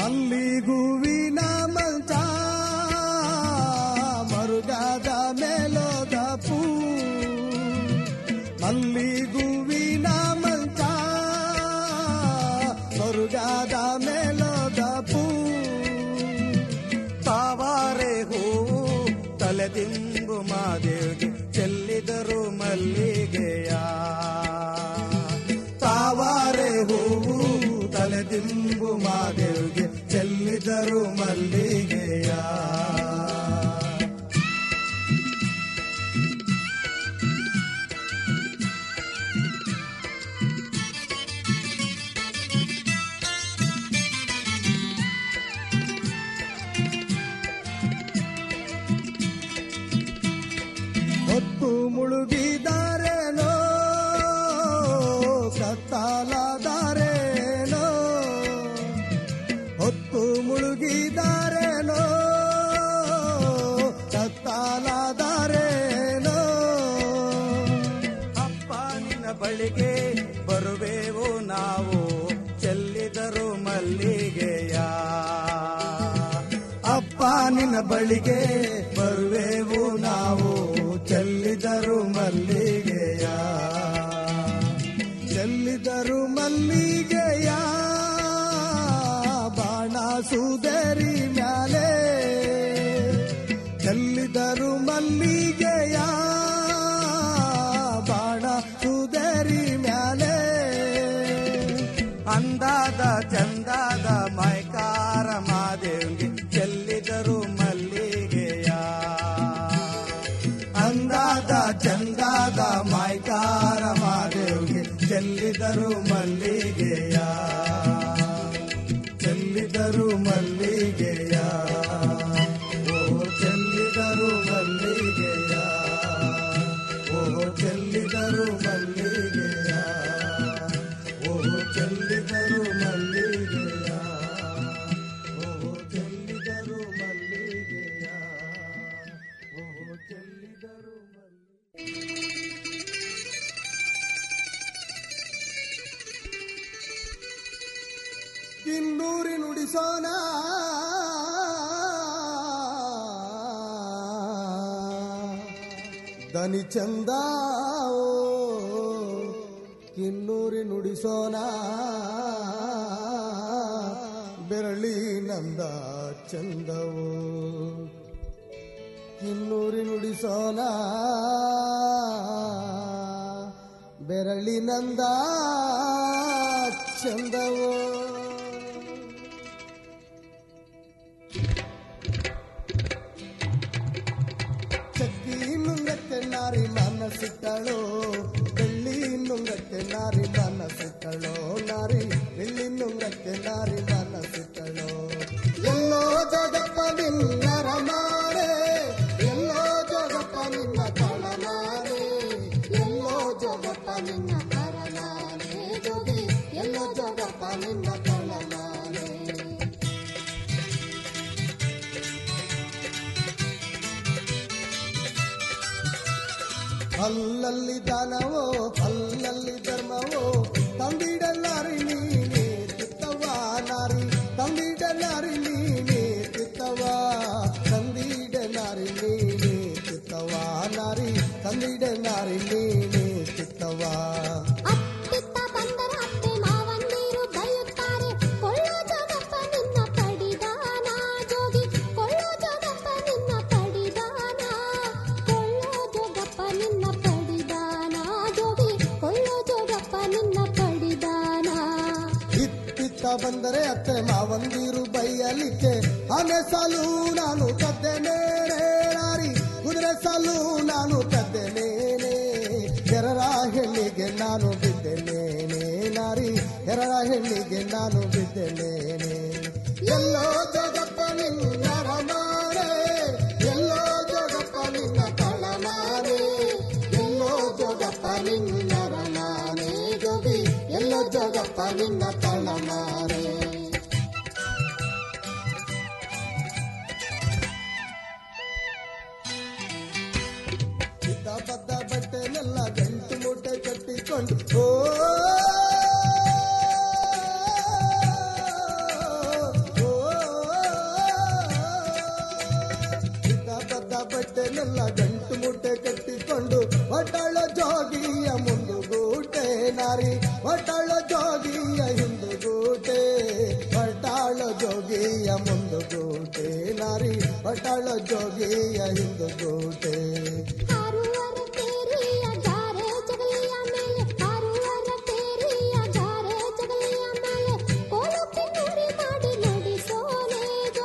ಮಲ್ಲಿಗೂವಿನ ಮಂಚ ಮರುಗಾದ ಮೇಲೆ ಚೆಲ್ಲಿದರು ಮಲ್ಲಿಗೆಯ ಹೊತ್ತು ಮುಳುಗಿದಾರೇನೋ ಕತ್ತಾಲದಾರೇನೋ ಹೊತ್ತು ಮುಳುಗಿದಾರೇನೋ ಕತ್ತಾಲದಾರೇನೋ ಅಪ್ಪ ನಿನ್ನ ಬಳಿಗೆ ಬರುವೆವು ನಾವು ಚೆಲ್ಲಿದರು ಮಲ್ಲಿಗೆಯ ಅಪ್ಪ ನಿನ್ನ ಬಳಿಗೆ ಬರುವೆವು ನಾವು ಚೆಲ್ಲಿದರು ಮಲ್ಲಿಗೆಯ ಚೆಲ್ಲಿದರು ಮಲ್ಲಿಗೆಯ ಬಾಣ ಸುದರಿ ಮ್ಯಾಲೆ ಚೆಲ್ಲಿದರು ಮಲ್ಲಿಗೆಯ ಬಾಣ ಸುದರಿ ಮ್ಯಾಲೆ ಅಂದಾದ ಚಂದಾದ ಮೈಕಾರ ಮಾದೇವ್ಗೆ ಚೆಲ್ಲಿದರು ಮಲ್ಲಿಗೆಯ ಅಂದಾದ ಚಂದಾದ ಮೈಕಾರ ಮಾದೇವ್ಗೆ ಚೆಲ್ಲಿದರು ಮಲ್ಲಿಗೆಯ ಚೆಲ್ಲಿದರು ಮಲ್ಲಿಗೆಯ ಓ ಚೆಲ್ಲಿದರು ಮಲ್ಲಿಗೆಯ ಓ ಚೆಲ್ಲಿದರು ಮಲ್ಲಿಗೆಯ ಓ ಚೆಲ್ಲಿದರು ಮಲ್ಲಿಗೆಯ ಓ ಚೆಲ್ಲಿದರು ಮಲ್ಲಿಗೆಯ ಓ ಚೆಲ್ಲಿದರು ಕಿನ್ನೂರಿ ನುಡಿಸೋಣ ದನಿ ಚಂದ ಕಿನ್ನೂರಿ ನುಡಿಸೋಣ ಬೆರಳಿ ನಂದ ಚಂದವು ಕಿನ್ನೂರಿ ನುಡಿಸೋಣ ಬೆರಳಿ ನಂದ ಚಂದವು ಚಕ್ಕಿ ನುಂಗಕ್ಕೆ ನಾರಿ ಮನಸ್ಸಿಟ್ಟಳು ಬೆಳ್ಳಿ ನುಂಗಕ್ಕೆ ನಾರಿ ಮನಸ್ಸಿಟ್ಟಳು ನಾರಿ ಬೆಳ್ಳಿ ನುಂಗಕ್ಕೆ ನಾರಿ ಮನಸ್ಸಿಟ್ಟಳು ಎಲ್ಲೋ ಜಗಪ್ಪ ನಿನ್ನ ರಮಾರೆ ಎಲ್ಲೋ ಜಗಪ್ಪ ನಿನ್ನ ಕಳನಾರೆ ಎಲ್ಲೋ ಜಗಪ್ಪ ನಿನ್ನ ಕರನಾರೆ ಜೋಗಿ ಎಲ್ಲೋ ಜಗಪ್ಪ ನಿನ್ನ ಕಳನಾರೆ ಅಲ್ಲಲ್ಲಿ ದಾನವೋ ಅಲ್ಲಲ್ಲಿ ಧರ್ಮವೋ ತಂದಿಡಲಾರಿ ನೀನೇ ತಿತ್ತವ ನಾರಿ ತಂದಿಡಲಾರಿ ನೀನೇ ತಿತ್ತವ ತಂದಿಡಲಾರಿ ನೀನೇ ತಿತ್ತವ ನಾರಿ ತಂದಿಡಲಾರಿ ನೀನೇ ತಿತ್ತವ ಅತ್ತಿತ್ತ ಬಂದರ ಅತ್ತೆ ಮಾವಂದಿರು ಬೈಯುತ್ತಾರೆ ಕೊಳ್ಳೋ ಜಗಪ್ಪ ನಿನ್ನ ಪಡಿದಾನ ಜೋಗಿ ಕೊಳ್ಳೋ ಜಗಪ್ಪ ನಿನ್ನ ಪಡಿದಾನ ಕೊಳ್ಳೋ ಜಗಪ್ಪ ನಿನ್ನ ಪಡಿದಾನ ಜೋಗಿ ಕೊಳ್ಳೋ ಜಗಪ್ಪ ನಿನ್ನ ಪಡಿದಾನ ಇತ್ತಿತ್ತ ಬಂದರೆ ಅತ್ತೆ ಮಾವಂದಿರು ಬೈಯಲಿಕ್ಕೆ ಆನೆ ಸಾಲು ನಾನು ಕದ್ದೆನೇ ನಾರಿ ಕುದುರೆ ಸಾಲು ನಾನು ಕದ್ದೆನೇನೆ ಎರರ ಹೆಣ್ಣಿಗೆ ನಾನು ಬಿದ್ದೆನೇನೆ ನಾರಿ ಎರರ ಹೆಣ್ಣಿಗೆ ನಾನು ಬಿದ್ದೆನೇನೆ ಎಲ್ಲೋ ಜಗಪ್ಪ ನಿನ್ನ ರಮಾರೆ ಎಲ್ಲೋ ಜಗಪ್ಪ ನಿನ್ನ ತಳಮಾರೆ ಎಲ್ಲೋ ಜಗಪ್ಪ ನಿನ್ನ ರಮಾನೆ ಜೋಗಿ ಎಲ್ಲೋ ಜಗಪ್ಪ ನಿನ್ನ ತಳಮಾರೆ ಸಿದ್ಧ ಬದ್ದ ಬಟ್ಟೆನೆಲ್ಲ ಗಂಟು ಮೂಟೆ ಕಟ್ಟಿಕೊಂಡು ಓ ಓ, ಸಿದ್ಧ ಬದ್ದ ಬಟ್ಟೆನೆಲ್ಲ ಗಂಟು ಮೂಟೆ ಕಟ್ಟಿಕೊಂಡು ಒಟ್ಟಾಳ ಜೋಗಿಯ ಮುಂದುಗೂಟೆ ನಾರಿ ಒಟ್ಟಾಳ ಜೋಗಿಯ ಹಿಂದುಗೂಟೆ ಒಟ್ಟಾಳ ಜೋಗಿಯ ಮುಂದುಗೂಟೆ ನಾರಿ ಒಟ್ಟಾಳ ಜೋಗಿಯ ಹಿಂದುಗೂಟೆ ಹಾರುವರ ತೇರಿಯ ಜಾರೆ ಜಗಲಿಯ ಮೇಲೆ ಹಾರುವರ ತೇರಿಯ ಜಾರೆ ಜಗಲಿಯ ಮೇಲೆ ಕೋಲಕ್ಕೆ ನುಡಿ ಮಾಡಿ ನುಡಿಸೋನೆ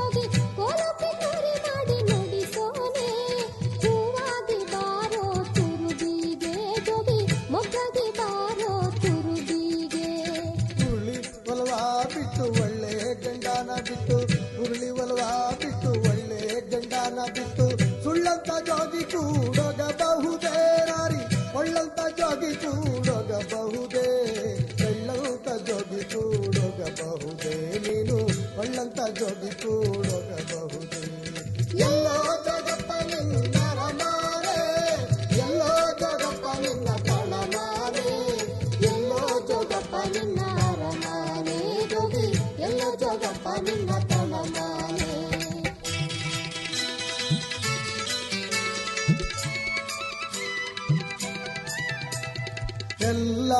ನಿನ್ನ ತಳಮಾನೆ ಎಲ್ಲ